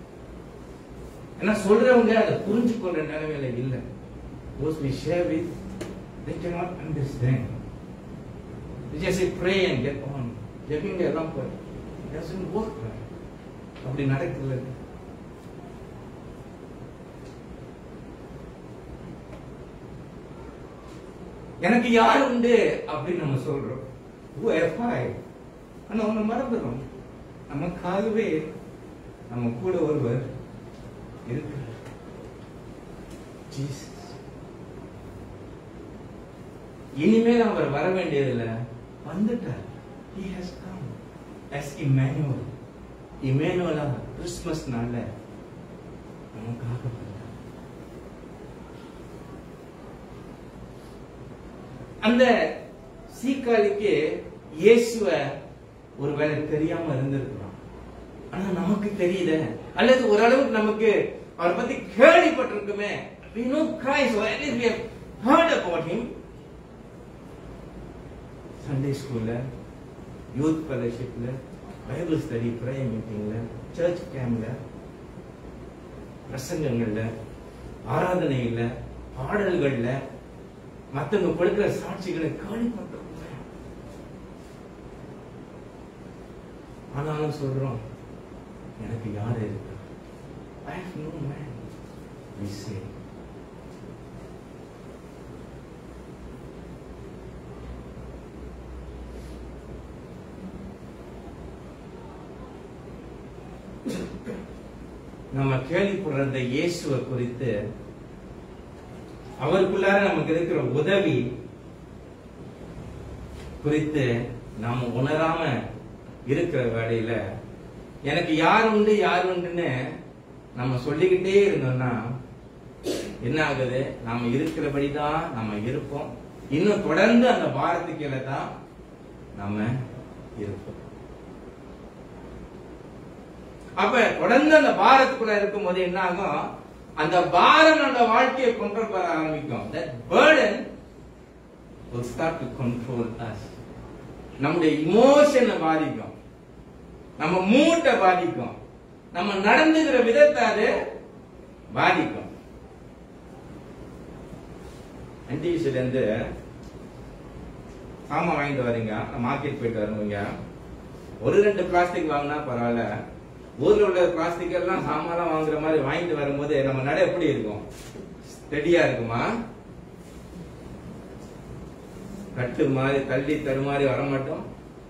ஏன்னா சொல்றவங்க அதை புரிஞ்சு கொள்ற நிலைமையில இல்ல those we share with they cannot understand. They just say pray and get on. ஜெபிங்க எல்லாம் போய் doesn't work right. அப்படி நடக்கல எனக்கு யார் உண்டு அப்படின்னு நம்ம சொல்றோம் Who am I? ஆனா ஒண்ணு மறந்துடும் நமக்காகவே நம்ம கூட ஒருவர் இருக்கிறார் Jesus. இனிமேல் அவர் வர வேண்டியதில்லை வந்துட்டார் he has come as Emmanuel இமேனுவலா கிறிஸ்துமஸ் நாள்ல நமக்காக வந்தார் அந்த சீக்காளிக்கு இயேசுவ ஒருவேளை தெரியாம இருந்திருக்கலாம் ஆனா நமக்கு தெரியல அல்லது ஓரளவுக்கு நமக்கு அவரை பத்தி கேள்விப்பட்டிருக்குமே we know Christ or at least we have heard about him Sunday ஸ்கூல்ல யூத் ஃபெலோஷிப்ல பைபிள் ஸ்டடி ப்ரேயர் மீட்டிங்ல சர்ச் கேம்ப்ல பிரசங்கங்கள்ல ஆராதனையில பாடல்கள்ல மத்தவங்க கொடுக்கிற சாட்சிகளை கேள்விப்பட்டிருக்கோம் ஆனாலும் சொல்றோம் எனக்கு யாரு இருக்கா I have no man we say நம்ம கேள்விப்படுற இந்த இயேசுவை குறித்து அவருக்குள்ளார நமக்கு இருக்கிற உதவி குறித்து நாம உணராம இருக்கிற வேலையில எனக்கு யார் உண்டு யார் உண்டுன்னு நம்ம சொல்லிக்கிட்டே இருந்தோம்னா என்ன ஆகுது நாம இருக்கிறபடிதான் நம்ம இருப்போம் இன்னும் தொடர்ந்து அந்த பாரத்துக்கு கீழே தான் நாம இருப்போம் அப்ப தொடர்ந்து அந்த பாரத்துக்குள்ள இருக்கும் போது என்ன ஆகும் அந்த பாரம் அந்த வாழ்க்கையை கண்ட்ரோல் பண்ண ஆரம்பிக்கும் that burden will start to control us நம்முடைய இமோஷனை பாதிக்கும் நம்ம மூட்டை பாதிக்கும் நம்ம நடந்துக்கிற விதத்தை அது பாதிக்கும் என்டிவிசில இருந்து சாமான் வாங்கிட்டு வரீங்க மார்க்கெட் போயிட்டு வருவீங்க ஒரு ரெண்டு பிளாஸ்டிக் வாங்கினா பரவாயில்ல ஊர்ல உள்ள பிளாஸ்டிக் எல்லாம் சாமான்லாம் வாங்குற மாதிரி வாங்கிட்டு வரும்போது நம்ம நட எப்படி இருக்கும் ஸ்டெடியா இருக்குமா கட்டு மாதிரி தள்ளி தரு மாதிரி வர மாட்டோம்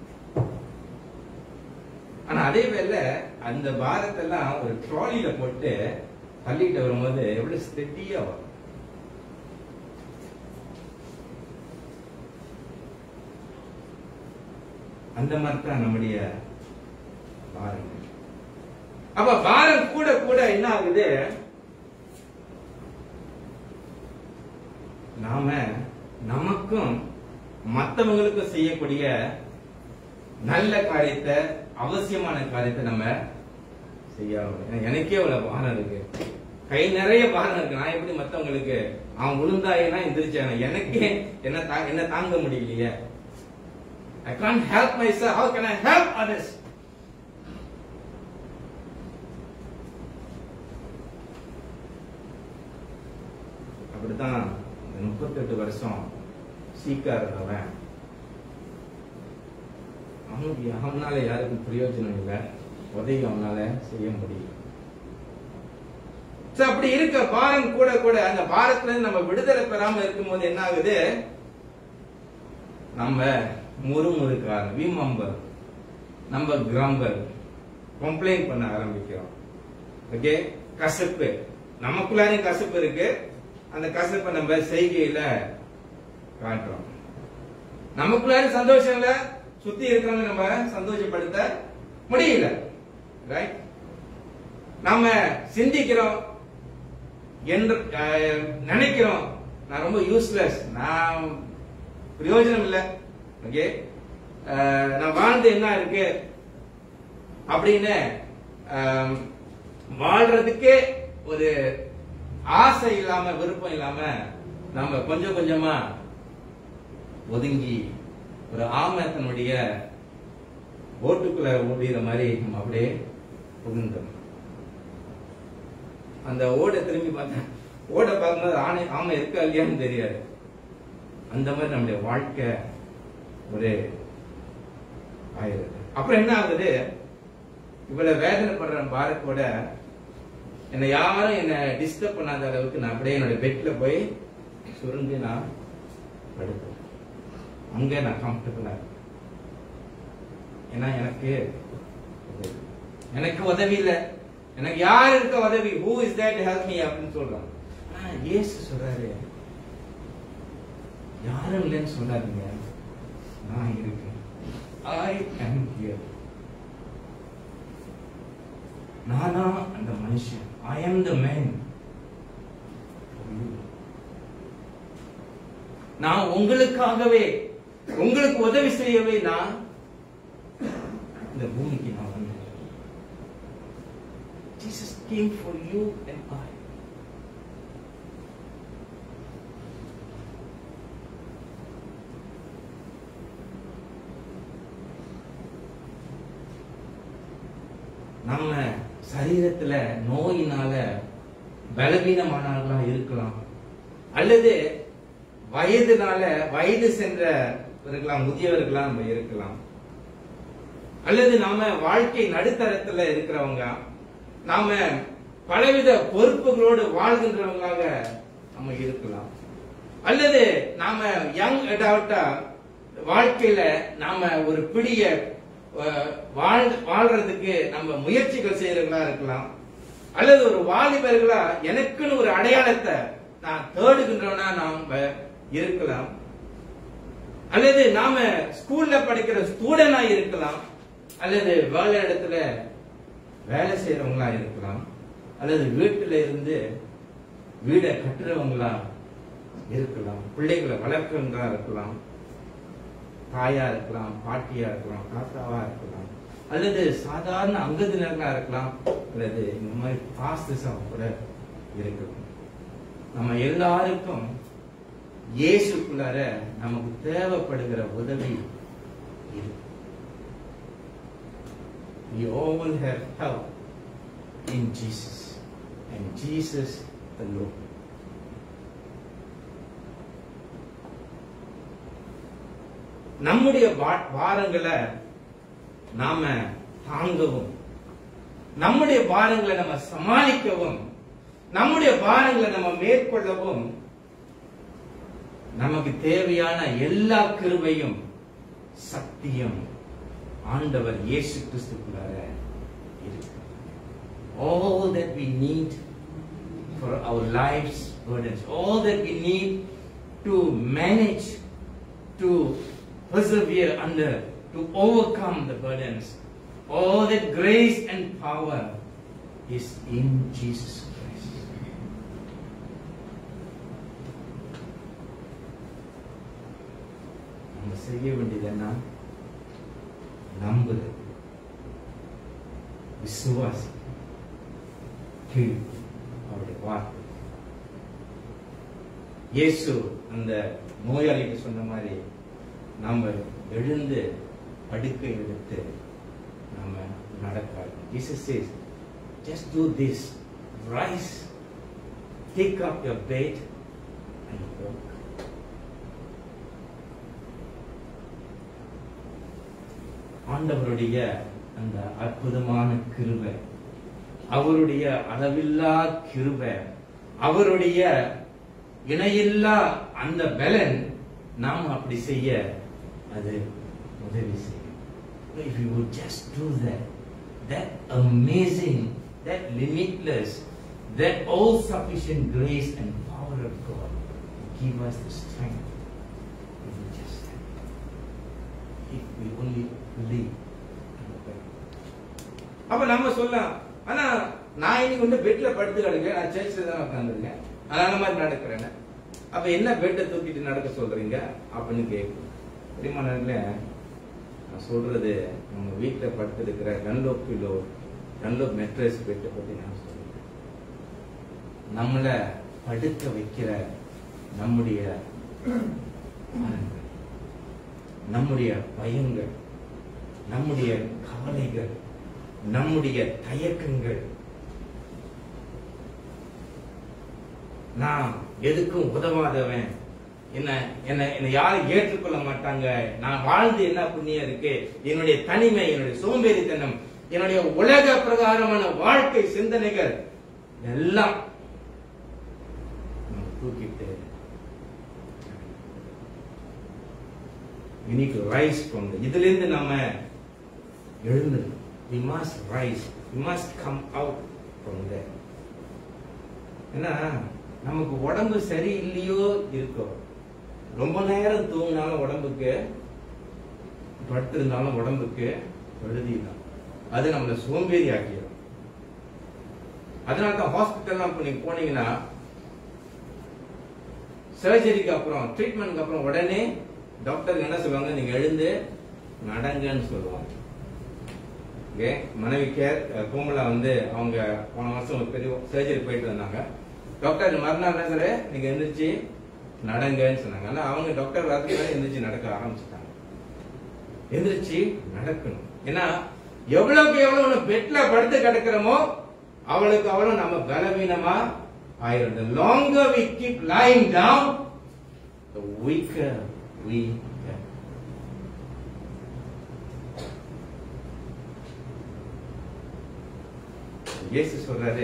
ஆனா அதே வேளை அந்த பாரத்தெல்லாம் ஒரு ட்ராலியில போட்டு தள்ளிட்டு வரும்போது எவ்வளவு ஸ்டெடியா வரும் அந்த மாதிரி தான் நம்முடைய பாரம் அப்ப பாரம் கூட கூட என்ன ஆகுது நாம நமக்கும் மத்தவங்களுக்கும் செய்யக்கூடிய நல்ல காரியத்தை அவசியமான காரியத்தை நம்ம செய்யணும் எனக்கே அவ்வளவு பாரம் இருக்கு கை நிறைய பாரம் இருக்கு நான் எப்படி மத்தவங்களுக்கு அவன் விழுந்தாயினா எந்திரிச்சான எனக்கே என்ன தா- என்ன தாங்க முடியலையே I can't help myself. How can I help others? அப்படித்தான் இந்த முப்பத்தெட்டு வருஷம் சீக்கா இருந்தவன் அவனுக்கு அவனால யாருக்கும் பிரயோஜனம் இல்லை உதவி அவனால செய்ய முடியும் So, அப்படி இருக்க பாரம் கூட கூட அந்த பாரத்துல இருந்து நம்ம விடுதலை பெறாம இருக்கும்போது என்ன ஆகுது நம்ம முறுமுறுக்கார விமம்பர் நம்ம கிரம்பர் கம்ப்ளைண்ட் பண்ண ஆரம்பிக்கிறோம் ஓகே கசப்பு நமக்குள்ளாரையும் கசப்பு இருக்கு அந்த கசப்பை நம்ம செய்கையில காட்டுறோம் நமக்குள்ளாரையும் சந்தோஷம் இல்ல சுத்தி இருக்கிறவங்க நம்ம சந்தோஷப்படுத்த முடியல ரைட் நாம சிந்திக்கிறோம் என்று அஹ், நினைக்கிறோம் நான் ரொம்ப யூஸ்லெஸ் நான் பிரயோஜனம் இல்லை ஓகே நான் வாழ்ந்து என்ன இருக்கு அப்படின்னு ஆம், வாழ்றதுக்கே ஒரு ஆசை இல்லாம விருப்பம் இல்லாம நம்ம கொஞ்சம் கொஞ்சமா ஒதுங்கி ஒரு ஆமை தன்னுடைய ஓட்டுக்குள்ள ஓடிற மாதிரி நம்ம அப்படியே புகுந்தோம் அந்த ஓடை திரும்பி பார்த்தா ஓடை பார்க்கும்போது ஆணை ஆமை இருக்கா இல்லையான்னு தெரியாது அந்த மாதிரி நம்முடைய வாழ்க்கை ஒரு ஆயிருது அப்புறம் என்ன ஆகுது இவ்வளவு வேதனைப்படுற பாரத்தோட என்னை யாரும் என்ன டிஸ்டர்ப் பண்ணாத அளவுக்கு நான் அப்படியே என்னோட பெட்ல போய் சுருங்கி நான் படுப்பேன் அங்க நான் கம்ஃபர்டபுளா இருப்பேன் ஏன்னா எனக்கு உதவி. எனக்கு உதவி இல்ல எனக்கு யார் இருக்க உதவி who is that help me அப்படின்னு சொல்றான் ஆனா இயேசு சொல்றாரு யாரும் இல்லைன்னு சொல்லாதீங்க நான் இருக்கேன் ஐ am here நானா அந்த மனுஷன் ஐ am the man for you. நான் உங்களுக்காகவே உங்களுக்கு உதவி செய்யவே நான் இந்த பூமிக்கு நான் வந்தேன் Jesus came for you and I. நம்ம சரீரத்துல நோயினால பலவீனமானவர்களா இருக்கலாம் அல்லது வயதுனால வயது சென்ற இருக்கலாம் முதியவர்களா நம்ம இருக்கலாம் அல்லது நாம வாழ்க்கை நடுத்தரத்துல இருக்கிறவங்க நாம பலவித பொறுப்புகளோடு வாழ்கின்றவங்களாக நம்ம இருக்கலாம் அல்லது நாம யங் அடல்ட்டா வாழ்க்கையில நாம ஒரு பிடிய அஹ், வாழ் வாழ்றதுக்கு நம்ம முயற்சிகள் செய்யறவங்களா இருக்கலாம் அல்லது ஒரு வாலிபர்களா எனக்குன்னு ஒரு அடையாளத்தை நான் தேடுகின்றவனா நாம இருக்கலாம் அல்லது நாம ஸ்கூல்ல படிக்கிற ஸ்டூடெண்டா இருக்கலாம் அல்லது வேலை இடத்துல வேலை செய்யறவங்களா இருக்கலாம் அல்லது வீட்டுல இருந்து வீடை கட்டுறவங்களா இருக்கலாம் பிள்ளைகளை வளர்க்கிறவங்களா இருக்கலாம் தாயா இருக்கலாம் பாட்டியா இருக்கலாம் தாத்தாவா இருக்கலாம் அல்லது சாதாரண அங்கத்தினர்களா இருக்கலாம் அல்லது இந்த மாதிரி பாஸ்டர்ஸா கூட இருக்கலாம் நம்ம எல்லாருக்கும் இயேசுக்குள்ளார நமக்கு தேவைப்படுகிற உதவி இருக்கு We all have help in Jesus and Jesus alone. நம்முடைய வா- பாரங்களை நாம தாங்கவும் நம்முடைய பாரங்களை நம்ம சமாளிக்கவும் நம்முடைய பாரங்களை நம்ம மேற்கொள்ளவும் நமக்கு தேவையான எல்லா கிருபையும் சக்தியும் ஆண்டவர் இயேசு கிறிஸ்துக்குள்ளார இருக்கு all that we need for our lives burdens all that we need to manage to persevere under to overcome the burdens all that grace and power is in Jesus Christ நம்ம செய்ய வேண்டியது என்ன நம்புறது விசுவாசி கீழ் அவருடைய வார்த்தை இயேசு அந்த நோயாளிக்கு சொன்ன மாதிரி நாம எழுந்து படுக்கை எடுத்து நாம நடக்காது Jesus says just do this rise take up your bed and walk ஆண்டவருடைய அந்த அற்புதமான கிருபை அவருடைய அளவில்லா கிருபை அவருடைய இணையில்லா அந்த பலன் நாம் அப்படி செய்ய அது உதவி செய்யும் if you would just do that that amazing that limitless that all sufficient grace and power of God give us the strength to do just that if we only believe and obey. அப்ப நம்ம சொல்லலாம் ஆனா நான் இன்னைக்கு வந்து பெட்ல படுத்து கிடக்கேன் நான் சர்ச்சில் தான் உட்காந்துருக்கேன் நான் அந்த மாதிரி நடக்கிறேன் அப்ப என்ன பெட்டை தூக்கிட்டு நடக்க சொல்றீங்க அப்படின்னு கேட்கும் பிரிமானங்கள நான் சொல்றது நம்ம வீட்டுல படுத்திருக்கிற டன்லோப் பில்லோ டன்லோப் மெட்ரஸ் பெட்டை பத்தி நான் சொல்றேன் நம்மள படுக்க வைக்கிற நம்முடைய பாரங்கள், நம்முடைய பயங்கள் நம்முடைய கவலைகள் நம்முடைய தயக்கங்கள் நான் எதுக்கும் உதவாதவன் என்ன என்ன என்னை யாரும் ஏற்றுக்கொள்ள மாட்டாங்க நான் வாழ்ந்து என்ன புண்ணியம் இருக்கு என்னுடைய தனிமை என்னுடைய சோம்பேறித்தனம் என்னுடைய உலக பிரகாரமான வாழ்க்கை சிந்தனைகள் எல்லாம் நம்ம தூக்கிட்டு you need to rise from the இதுல இருந்து நம்ம எழுந்து we must rise we must come out from there ஏன்னா நமக்கு உடம்பு சரியில்லையோ இருக்கோ ரொம்ப நேரம் தூங்கினாலும் உடம்புக்கு படுத்திருந்தாலும் உடம்புக்கு எழுதி தான் அது நம்மளை சோம்பேறி ஆக்கிடும் அதனால தான் ஹாஸ்பிட்டல்லாம் இப்போ நீங்க போனீங்கன்னா சர்ஜரிக்கு அப்புறம் ட்ரீட்மெண்ட்க்கு அப்புறம் உடனே டாக்டர் என்ன சொல்லுவாங்க நீங்க எழுந்து நடங்கன்னு சொல்லுவாங்க ஓகே மனைவி கேர் கோமலா வந்து அவங்க போன வருஷம் ஒரு பெரிய சர்ஜரி போயிட்டு வந்தாங்க டாக்டர் மறுநாள் என்ன சொல்ற நீங்க எந்திரிச்சு நடங்கன்னு சொன்னாங்க ஆனா அவங்க டாக்டர் வரதுக்கு முன்னாடி எந்திரிச்சு நடக்க ஆரம்பிச்சுட்டாங்க எந்திரிச்சு நடக்கணும் ஏன்னா எவ்வளவுக்கு எவ்வளவு பெட்ல படுத்து கிடக்கிறோமோ அவளுக்கு அவ்வளவு நம்ம பலவீனமா ஆயிரும் the longer we keep lying down the weaker we get இயேசு சொல்றாரு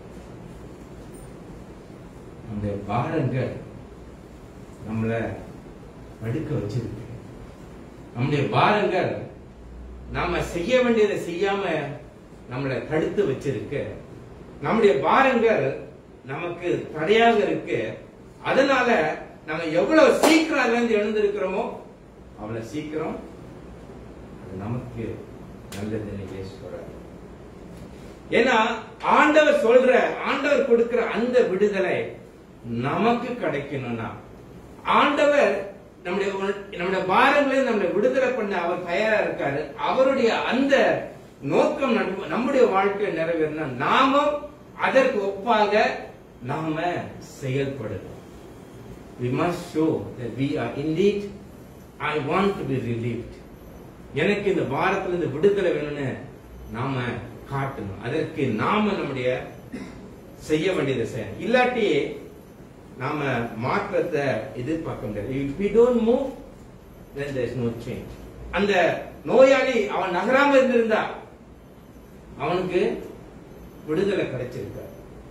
அந்த பாரங்கள் நம்மள படுக்க வச்சிருக்கு நம்முடைய பாரங்கள் நாம செய்ய வேண்டியதை செய்யாம நம்மளை தடுத்து வச்சிருக்கு நம்முடைய பாரங்கள் நமக்கு தடையாக இருக்கு அதனால நம்ம எவ்வளவு சீக்கிரம் அதுல இருந்து எழுந்திருக்கிறோமோ அவ்வளவு சீக்கிரம் அது நமக்கு நல்லதுன்னு இயேசு சொல்றாரு ஏன்னா ஆண்டவர் சொல்ற ஆண்டவர் கொடுக்கிற அந்த விடுதலை நமக்கு கிடைக்கணும்னா ஆண்டவர் நம்முடைய உண- நம்முடைய பாரங்களை நம்முடைய விடுதலை பண்ண அவர் தயாரா இருக்காரு அவருடைய அந்த நோக்கம் நம்ம- நம்முடைய வாழ்க்கை நிறைவேறணும் நாமும் அதற்கு ஒப்பாக நாம செயல்படணும் we must show that we are indeed I want to be relieved எனக்கு இந்த பாரத்துல இருந்து விடுதலை வேணும்னு நாம காட்டணும் அதற்கு நாம நம்முடைய செய்ய வேண்டியதை செய்யணும் இல்லாட்டி நாம மாற்றத்தை எதிர்பார்க்க முடியாது if we don't move then there is no change அந்த நோயாளி அவன் நகராம இருந்திருந்தா அவனுக்கு விடுதலை கிடைச்சிருக்காரு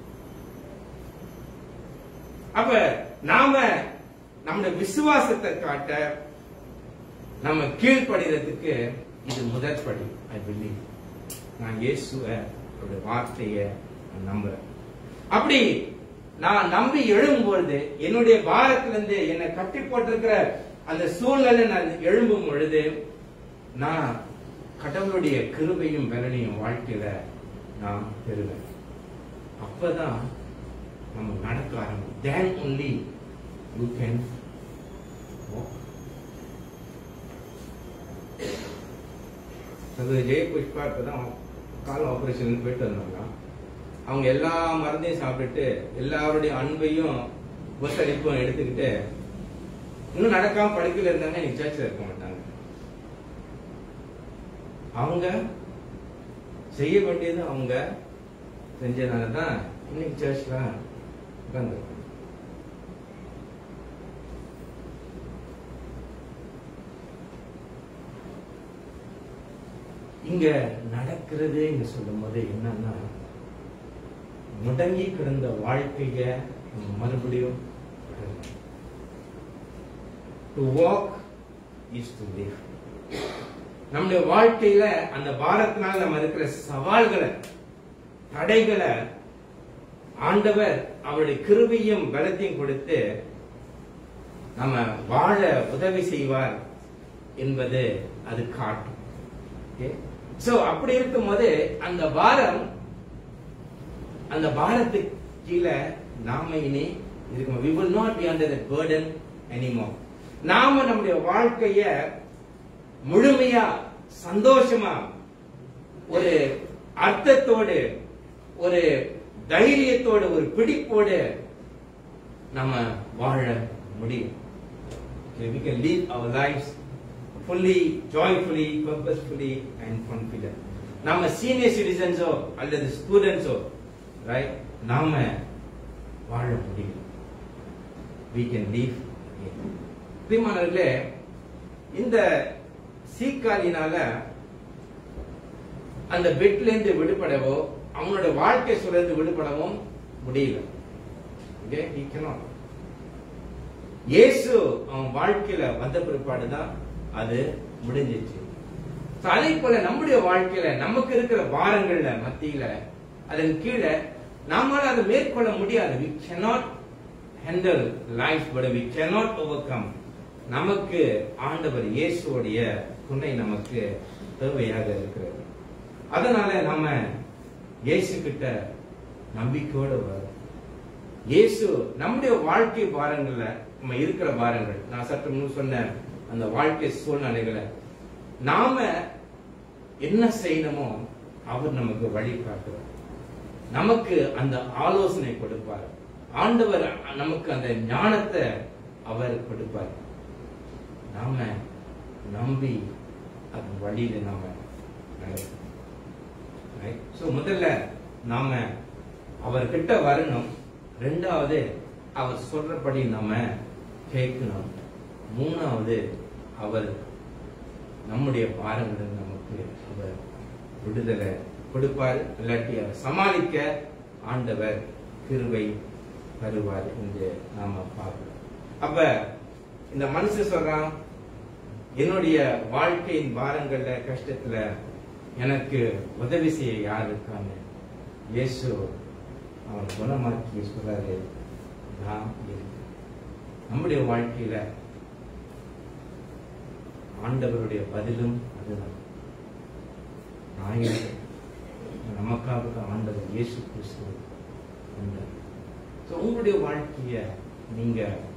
அப்ப நாம நம்முடைய விசுவாசத்தை காட்ட நம்ம கீழ்ப்படுகிறதுக்கு இது முதற் படி ஐ பிலீவ் நான் இயேசுவ அவருடைய வார்த்தையை நான் நம்புறேன் அப்படி நான் நம்பி எழும்பொழுது என்னுடைய பாரத்திலிருந்து என்னை கட்டி போட்டிருக்கிற அந்த சூழ்நிலை நான் எழும்பும் பொழுது நான் கடவுளுடைய கிருபையும் பலனையும் வாழ்க்கையில நான் பெறுவேன் அப்பதான் நம்ம நடக்க ஆரம்பிக்கும் then only you can walk அது ஜெய புஷ்பா இப்பதான் கால் ஆபரேஷன் போயிட்டு வந்தாங்க அவங்க எல்லா மருந்தையும் சாப்பிட்டுட்டு எல்லாருடைய அன்பையும் உபசரிப்பும் எடுத்துக்கிட்டு இன்னும் நடக்காம படுக்கையில இருந்தாங்க இன்னைக்கு சர்ச்சில் இருக்க மாட்டாங்க அவங்க செய்ய வேண்டியது அவங்க செஞ்சதுனால தான் இன்னைக்கு சர்ச்ல உட்கார்ந்துருக்காங்க இங்க நடக்கிறதுன்னு சொல்லும் போது என்னன்னா முடங்கி கிடந்த வாழ்க்கைய நம்ம மறுபடியும் to walk is to live நம்முடைய வாழ்க்கையில அந்த பாரத்தினால் நம்ம இருக்கிற சவால்களை தடைகளை ஆண்டவர் அவருடைய கிருபையும் பலத்தையும் கொடுத்து நம்ம வாழ உதவி செய்வார் என்பது அது காட்டும் சோ அப்படி இருக்கும்போது அந்த பாரம் அந்த பாரத்துக்கு கீழே நாம இனி இருக்கும் we will not be under the burden anymore நாம நம்முடைய வாழ்க்கைய முழுமையா சந்தோஷமா ஒரு அர்த்தத்தோடு ஒரு தைரியத்தோடு ஒரு பிடிப்போடு நம்ம வாழ முடியும் Okay, we can live our lives fully, joyfully, purposefully and confident. நாம சீனியர் சிட்டிசன்ஸோ அல்லது ஸ்டூடெண்ட்ஸோ ரைட் நாம வாழ முடியும் we can live பிரியமானவர்களே இந்த சீக்காலினால அந்த பெட்ல இருந்து விடுபடவோ அவனோட வாழ்க்கை சூழலிருந்து விடுபடவும் முடியல Okay? He cannot. இயேசு அவன் வாழ்க்கையில வந்த பிற்பாடுதான் அது முடிஞ்சிச்சு So, அதே போல நம்முடைய வாழ்க்கையில நமக்கு இருக்கிற பாரங்கள்ல மத்தியில அதன் கீழே நாமால அதை மேற்கொள்ள முடியாது we cannot handle life but we cannot overcome நமக்கு ஆண்டவர் இயேசுவோடைய துணை நமக்கு தேவையாக இருக்கிறது அதனால நம்ம இயேசு கிட்ட நம்பிக்கையோட வரும் இயேசு நம்முடைய வாழ்க்கை பாரங்கள்ல நம்ம இருக்கிற பாரங்கள் நான் சற்று முன் சொன்ன அந்த வாழ்க்கை சூழ்நிலைகளை நாம என்ன செய்யணுமோ அவர் நமக்கு வழி காட்டுவார் நமக்கு அந்த ஆலோசனை கொடுப்பார் ஆண்டவர் நமக்கு அந்த ஞானத்தை அவர் கொடுப்பார் நாம நம்பி அது வழியில நாம நடக்கணும் சோ முதல்ல நாம அவர்கிட்ட வரணும் ரெண்டாவது அவர் சொல்றபடி நாம கேட்கணும் மூணாவது அவர் நம்முடைய பாரங்கள் நமக்கு அவர் விடுதலை கொடுப்பார் இல்லாட்டி அவர் சமாளிக்க ஆண்டவர் கிருபை தருவார் என்று நாம பார்க்கிறோம் அப்ப இந்த மனுஷன் சொல்றான் என்னுடைய வாழ்க்கையின் பாரங்கள்ல கஷ்டத்துல எனக்கு உதவி செய்ய யார் இருக்கான்னு இயேசு அவன் குணமாக்கி சொல்றாரு நான் இருக்கேன் நம்முடைய வாழ்க்கையில ஆண்டவருடைய பதிலும் அதுதான் நான் இருக்கேன். நமக்காக ஆண்டவர் இயேசு கிறிஸ்து வந்தார். So, உங்களுடைய வாழ்க்கைய நீங்க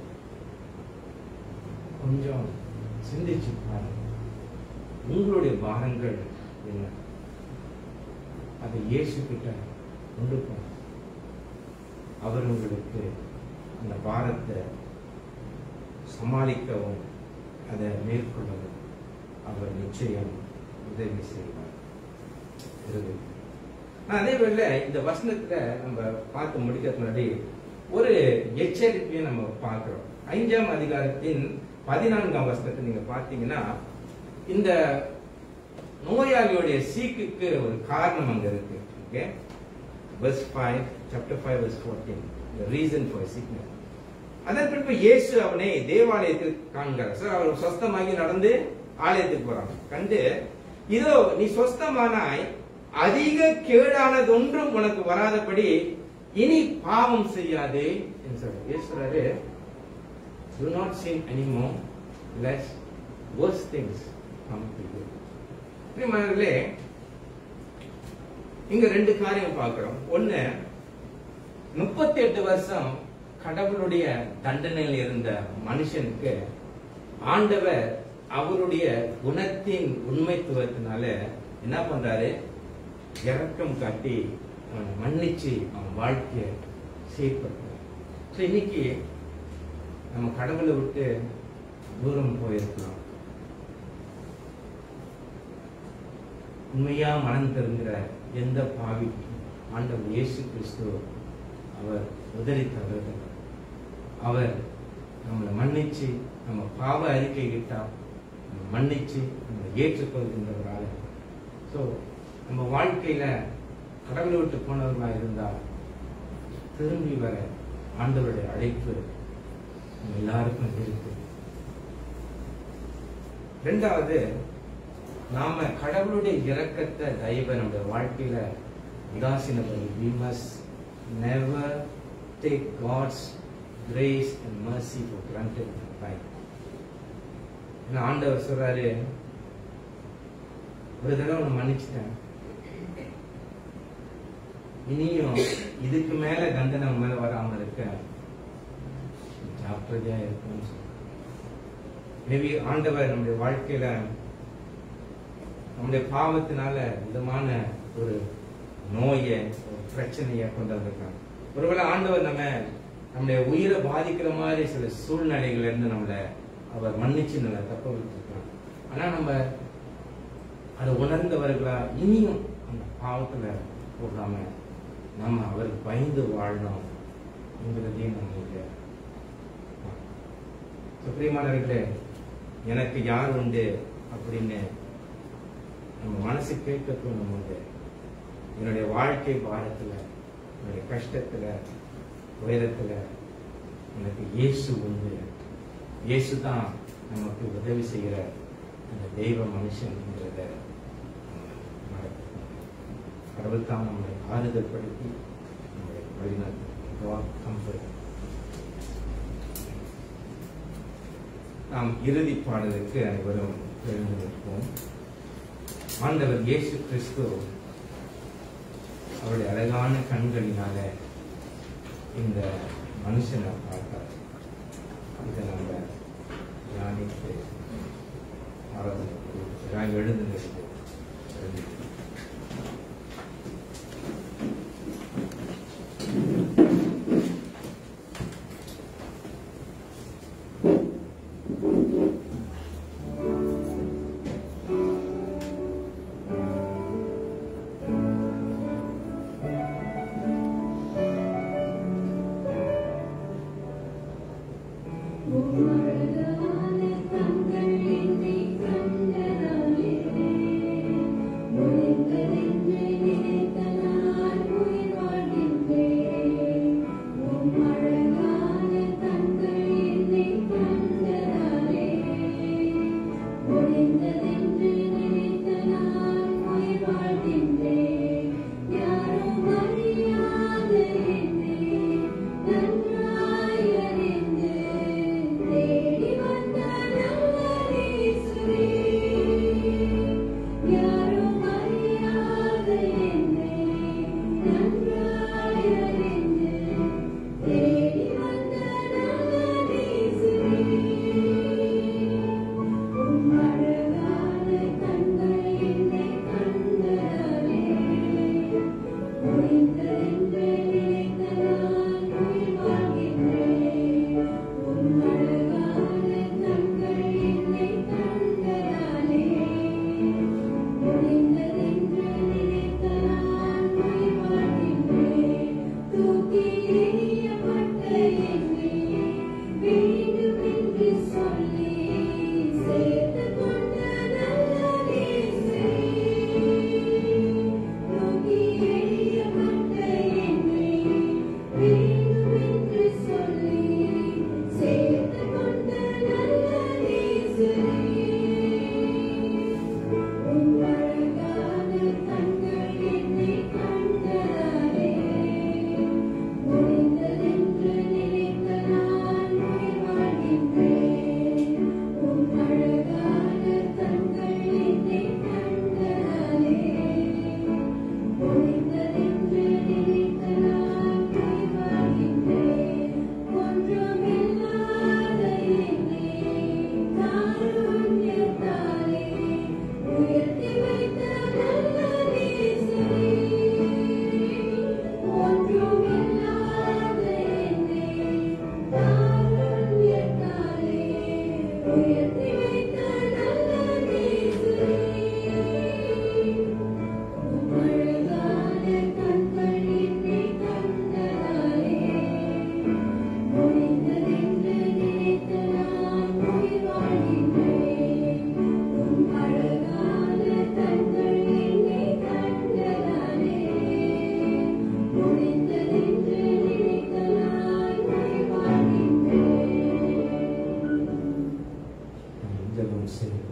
கொஞ்சம் சிந்திச்சு பாருங்க உங்களுடைய பாரங்கள் என்ன அதை இயேசு கிட்ட கொண்டு போங்க அவர் உங்களுக்கு அந்த பாரத்தை சமாளிக்கவும் அதை மேற்கொள்ளவும் அவர் நிச்சயம் உதவி செய்வார் இறுதி. நான் அதே வேளை இந்த வசனத்துல நம்ம பார்த்து முடிக்கிறதுக்கு முன்னாடி ஒரு எச்சரிக்கையை நம்ம பார்க்கிறோம் ஐந்தாம் அதிகாரத்தின் பதினான்காம் வசனத்தை நீங்க பார்த்தீங்கன்னா இந்த நோயாளியுடைய சீக்குக்கு ஒரு காரணம் அங்க இருக்கு okay verse 5 chapter 5 verse 14 the reason for sickness அதன் பின்பு இயேசு அவனை தேவாலயத்தில் காண்கிறார் சார் அவர் சொஸ்தமாகி நடந்து ஆலயத்துக்கு போறான் கண்டு இதோ நீ சொஸ்தமானாய் அதிக கேடானதொன்றும் உனக்கு வராதபடி இனி பாவம் செய்யாதே என்று சொல்றார் இயேசு சொல்றாரு do not sin anymore lest worse things come to you பிரியமானவர்களே இங்க ரெண்டு காரியம் பார்க்கிறோம் ஒண்ணு முப்பத்தி எட்டு வருஷம் கடவுளுடைய தண்டனையில் இருந்த மனுஷனுக்கு ஆண்டவர் அவருடைய குணத்தின் உண்மைத்துவத்தினால என்ன பண்றாரு இறக்கம் காட்டி அவனை மன்னிச்சு அவன் வாழ்க்கைய சீர்படுத்துறார் ஸோ இன்னைக்கு நம்ம கடவுளை விட்டு தூரம் போயிருக்கலாம் உண்மையா மனம் தெரிங்கிற எந்த பாவி ஆண்டவர் இயேசு கிறிஸ்து அவர் உதறி தருகிறார் அவர் நம்மளை மன்னிச்சு நம்ம பாவ அறிக்கை கிட்டா நம்ம மன்னிச்சு நம்ம ஏற்றுக்கொள்கின்றவராக ஸோ நம்ம வாழ்க்கையில கடவுளை விட்டு போனவர்களா இருந்தா திரும்பி வர ஆண்டவருடைய அழைப்பு நம்ம எல்லாருக்கும் இருக்கு ரெண்டாவது நாம கடவுளுடைய இரக்கத்தை தயவை நம்முடைய வாழ்க்கையில உதாசீனப்படி we must never take God's grace and mercy for granted in life. ஏன்னா ஆண்டவர் சொல்றாரு ஒரு தடவை உன்னை மன்னிச்சிட்டேன் இனியும் இதுக்கு மேல தண்டனை உன் மேல வராம இருக்க ஜாக்கிரதையா இருக்கணும்னு சொல்றாரு மேபி ஆண்டவர் நம்முடைய வாழ்க்கையில நம்முடைய பாவத்தினால விதமான ஒரு நோயை ஒரு பிரச்சனையை கொண்டு வந்திருக்காங்க ஒருவேளை ஆண்டவர் நம்ம நம்முடைய உயிரை பாதிக்கிற மாதிரி சில சூழ்நிலைகள்ல இருந்து நம்மளை அவர் மன்னிச்சு நம்மளை தப்ப விட்டுருக்காங்க ஆனா நம்ம அதை உணர்ந்தவர்களா இனியும் அந்த பாவத்துல போகாம நம்ம அவருக்கு பயந்து வாழணும் என்கிறதையும் நம்ம இங்க பார்க்கிறோம். So, சுப்ரீமானவர்களே எனக்கு யார் உண்டு அப்படின்னு நம்ம மனசு கேட்க தோணும் போது என்னுடைய வாழ்க்கை பாரத்துல என்னுடைய கஷ்டத்துல உயரத்துல எனக்கு இயேசு உண்டு இயேசு தான் நமக்கு உதவி செய்கிற அந்த தெய்வ மனுஷன்ங்கிறத நம்ம மறக்கக்கூடாது. கடவுள் தான் நம்மளை ஆறுதல் படுத்தி நம்மளை வழிநடத்தும் God comfort. நாம் இறுதி பாடலுக்கு அனைவரும் எழுந்து நிற்போம் ஆண்டவர் இயேசு கிறிஸ்து அவருடைய அழகான கண்களினால இந்த மனுஷனை பார்த்தார் இதை நம்ம தியானித்து ஆராதனை புரியுது. எழுந்து நிற்போம் எழுந்து நிற்போம். உம்மழகான கண்கள் என்னை கண்டதாலே ஒளிந்ததென்று நினைத்த நான் உயிர் வாழ்கின்றேன் உம்மழகான கண்கள் என்னை கண்டதாலே ஒளிந்ததென்று நினைத்த நான் உயிர் வாழ்கின்றேன் யாரும் அறியாத என்னை நன்றாய் அறிந்து தேடி வந்த நல்ல இயேசுவே யாரும் அறியாத என்னை நன்றாய் அறிந்து தேடி வந்த நல்ல இயேசுவே உம் அழகான கண்கள் என்னை கண்டதாலே முடிந்ததென்று நினைத்த நான் உயிர் வாழ்கின்றேன் உம் அழகான கண்கள் என்னை கண்டதாலே முடிந்ததென்று நினைத்த நான் உயிர் வாழ்கின்றேன் தூக்கி எறியப்பட்ட என்னை வேண்டும் என்று சொல்லி சேர்த்துக் கொண்ட நல்ல இயேசுவே தூக்கி எறியப்பட்ட என்னை வேண்டும் என்று சொல்லி சேர்த்துக் கொண்ட நல்ல இயேசுவே உம் அழகான கண்கள் என்னை கண்டதாலே முடிந்ததென்று நினைத்த நான் உயிர் வாழ்கின்றேன் உம் அழகான கண்கள் என்னை கண்டதாலே முடிந்ததென்று நினைத்த நான் உயிர் வாழ்கின்றேன் ஒன்றுமில்லாத என்னை காருண்யத்தாலே உயர்த்தி வைத்த நல்ல நேசரே ஒன்றுமில்லாத என்னை காருண்யத்தாலே உயர்த்தி வைத்த நல்ல நேசரே உம்மழகான கண்கள் என்னை கண்டதாலே முடிந்ததென்று நினைத்த நான் உயிர் வாழ்கின்றேன் உம் அழகான கண்கள் என்னை கண்டதாலே முடிந்ததென்று நினைத்த நான் உயிர் வாழ்கின்றேன் ஜெபம் செய்வோம்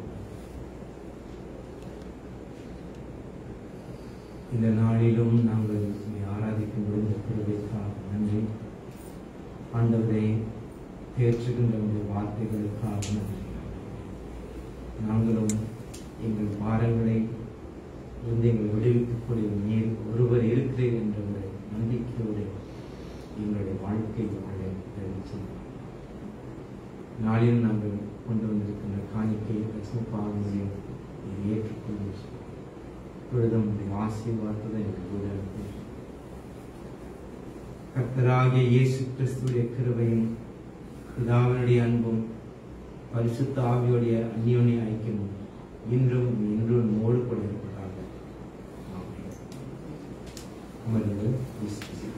இந்த நாளிலும் நாங்கள் உம்மை ஆராதிக்கின்ற இந்த கிருபைக்காக நன்றி ஆண்டவரை தேற்றுகின்ற உடைய வார்த்தைகளுக்காக நன்றி நாங்களும் எங்கள் பாரங்களை இருந்து எங்களை விடுவிக்கக்கூடிய நீர் ஒருவர் இருக்கிறேன் என்ற ஒரு நம்பிக்கையோடு எங்களுடைய வாழ்க்கை வாழ உதவி செய்வோம் நாளில் நாங்கள் கொண்டு வந்திருக்கின்ற காணிக்கை லட்சுமி பாவங்களையும் நீர் ஏற்றுக்கொள்ளும் இப்பொழுதும் உடைய ஆசீர்வாதத்தை எங்கள் கூட அனுப்பும். கர்த்தராகிய இயேசு கிறிஸ்துடைய கிருபையும் பிதாவினுடைய அன்பும் பரிசுத்த ஆவியுடைய அந்யோன்ய ஐக்கியமும் இன்றும் இன்றும் நம்மோடு கூட இருப்பதாக ஆமென். அமர்ந்து விசுவாசி.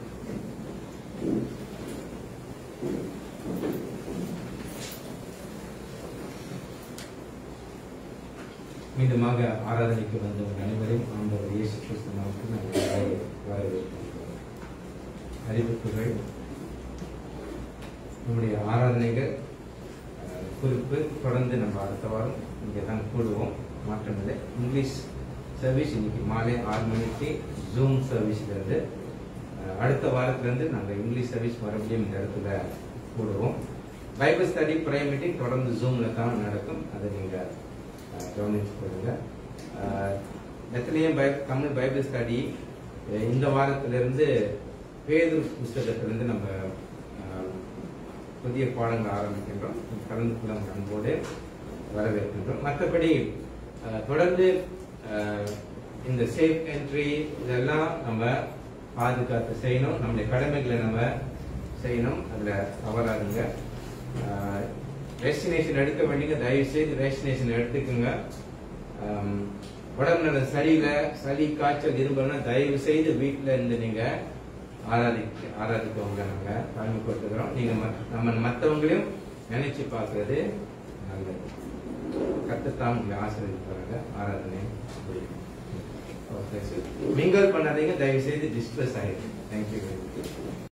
மீண்டுமாக ஆராதனைக்கு வந்தவங்க அனைவரையும் ஆண்டவர் இயேசு கிறிஸ்து நாமத்தில் நாங்கள் வரவேற்கிறோம் அறிவிப்புகள் நம்முடைய ஆராதனைகள் அஹ், குறிப்பு தொடர்ந்து நம்ம அடுத்த வாரம் இங்கே தான் கூடுவோம் மாற்றமில்லை இங்கிலீஷ் சர்வீஸ் இன்னைக்கு மாலை ஆறு மணிக்கு ஜூம் சர்வீஸ்ல இருந்து அஹ், அடுத்த வாரத்திலேருந்து நாங்கள் இங்கிலீஷ் சர்வீஸ் மறுபடியும் இந்த இடத்துல கூடுவோம் பைபிள் ஸ்டடி ப்ரேயர் மீட்டிங் தொடர்ந்து ஜூம்ல தான் நடக்கும் அதை நீங்க அஹ், கவனிச்சு கொள்ளுங்க அஹ், Bethlehem by Tamil Bible study அஹ், இந்த வாரத்திலிருந்து பேது புஸ்தகத்திலிருந்து நம்ம அஹ், புதிய பாடங்கள் ஆரம்பிக்கின்றோம் கலந்து கொள்ள உங்கள் அன்போடு வரவேற்கின்றோம் மற்றபடி அஹ், தொடர்ந்து அஹ், இந்த சேஃப் என்ட்ரி இதெல்லாம் நம்ம பாதுகாத்து செய்யணும் நம்முடைய கடமைகளை நம்ம செய்யணும் அதுல தவறாதுங்க வேக்சினேஷன் எடுக்க வேண்டிய தயவு செய்து வேக்சினேஷன் எடுத்துக்கோங்க ஆம், உடம்பு நல சரியில்லை சளி காய்ச்சல் இரும்புனா தயவு செய்து வீட்டுல இருந்து நீங்க ஆராதிக்க ஆராதிக்கவங்க நாங்க பயன்படுத்துகிறோம் நீங்க மத்த- நம்ம மற்றவங்களையும் நினைச்சு பார்க்கறது நல்லது கத்துத்தான் உங்களை ஆசிரியர் ஆராதனை முடியும் மிங்கல் பண்ணாதீங்க தயவு செய்து டிஸ்ட்ரெஸ் ஆயிடுச்சு தேங்க்யூ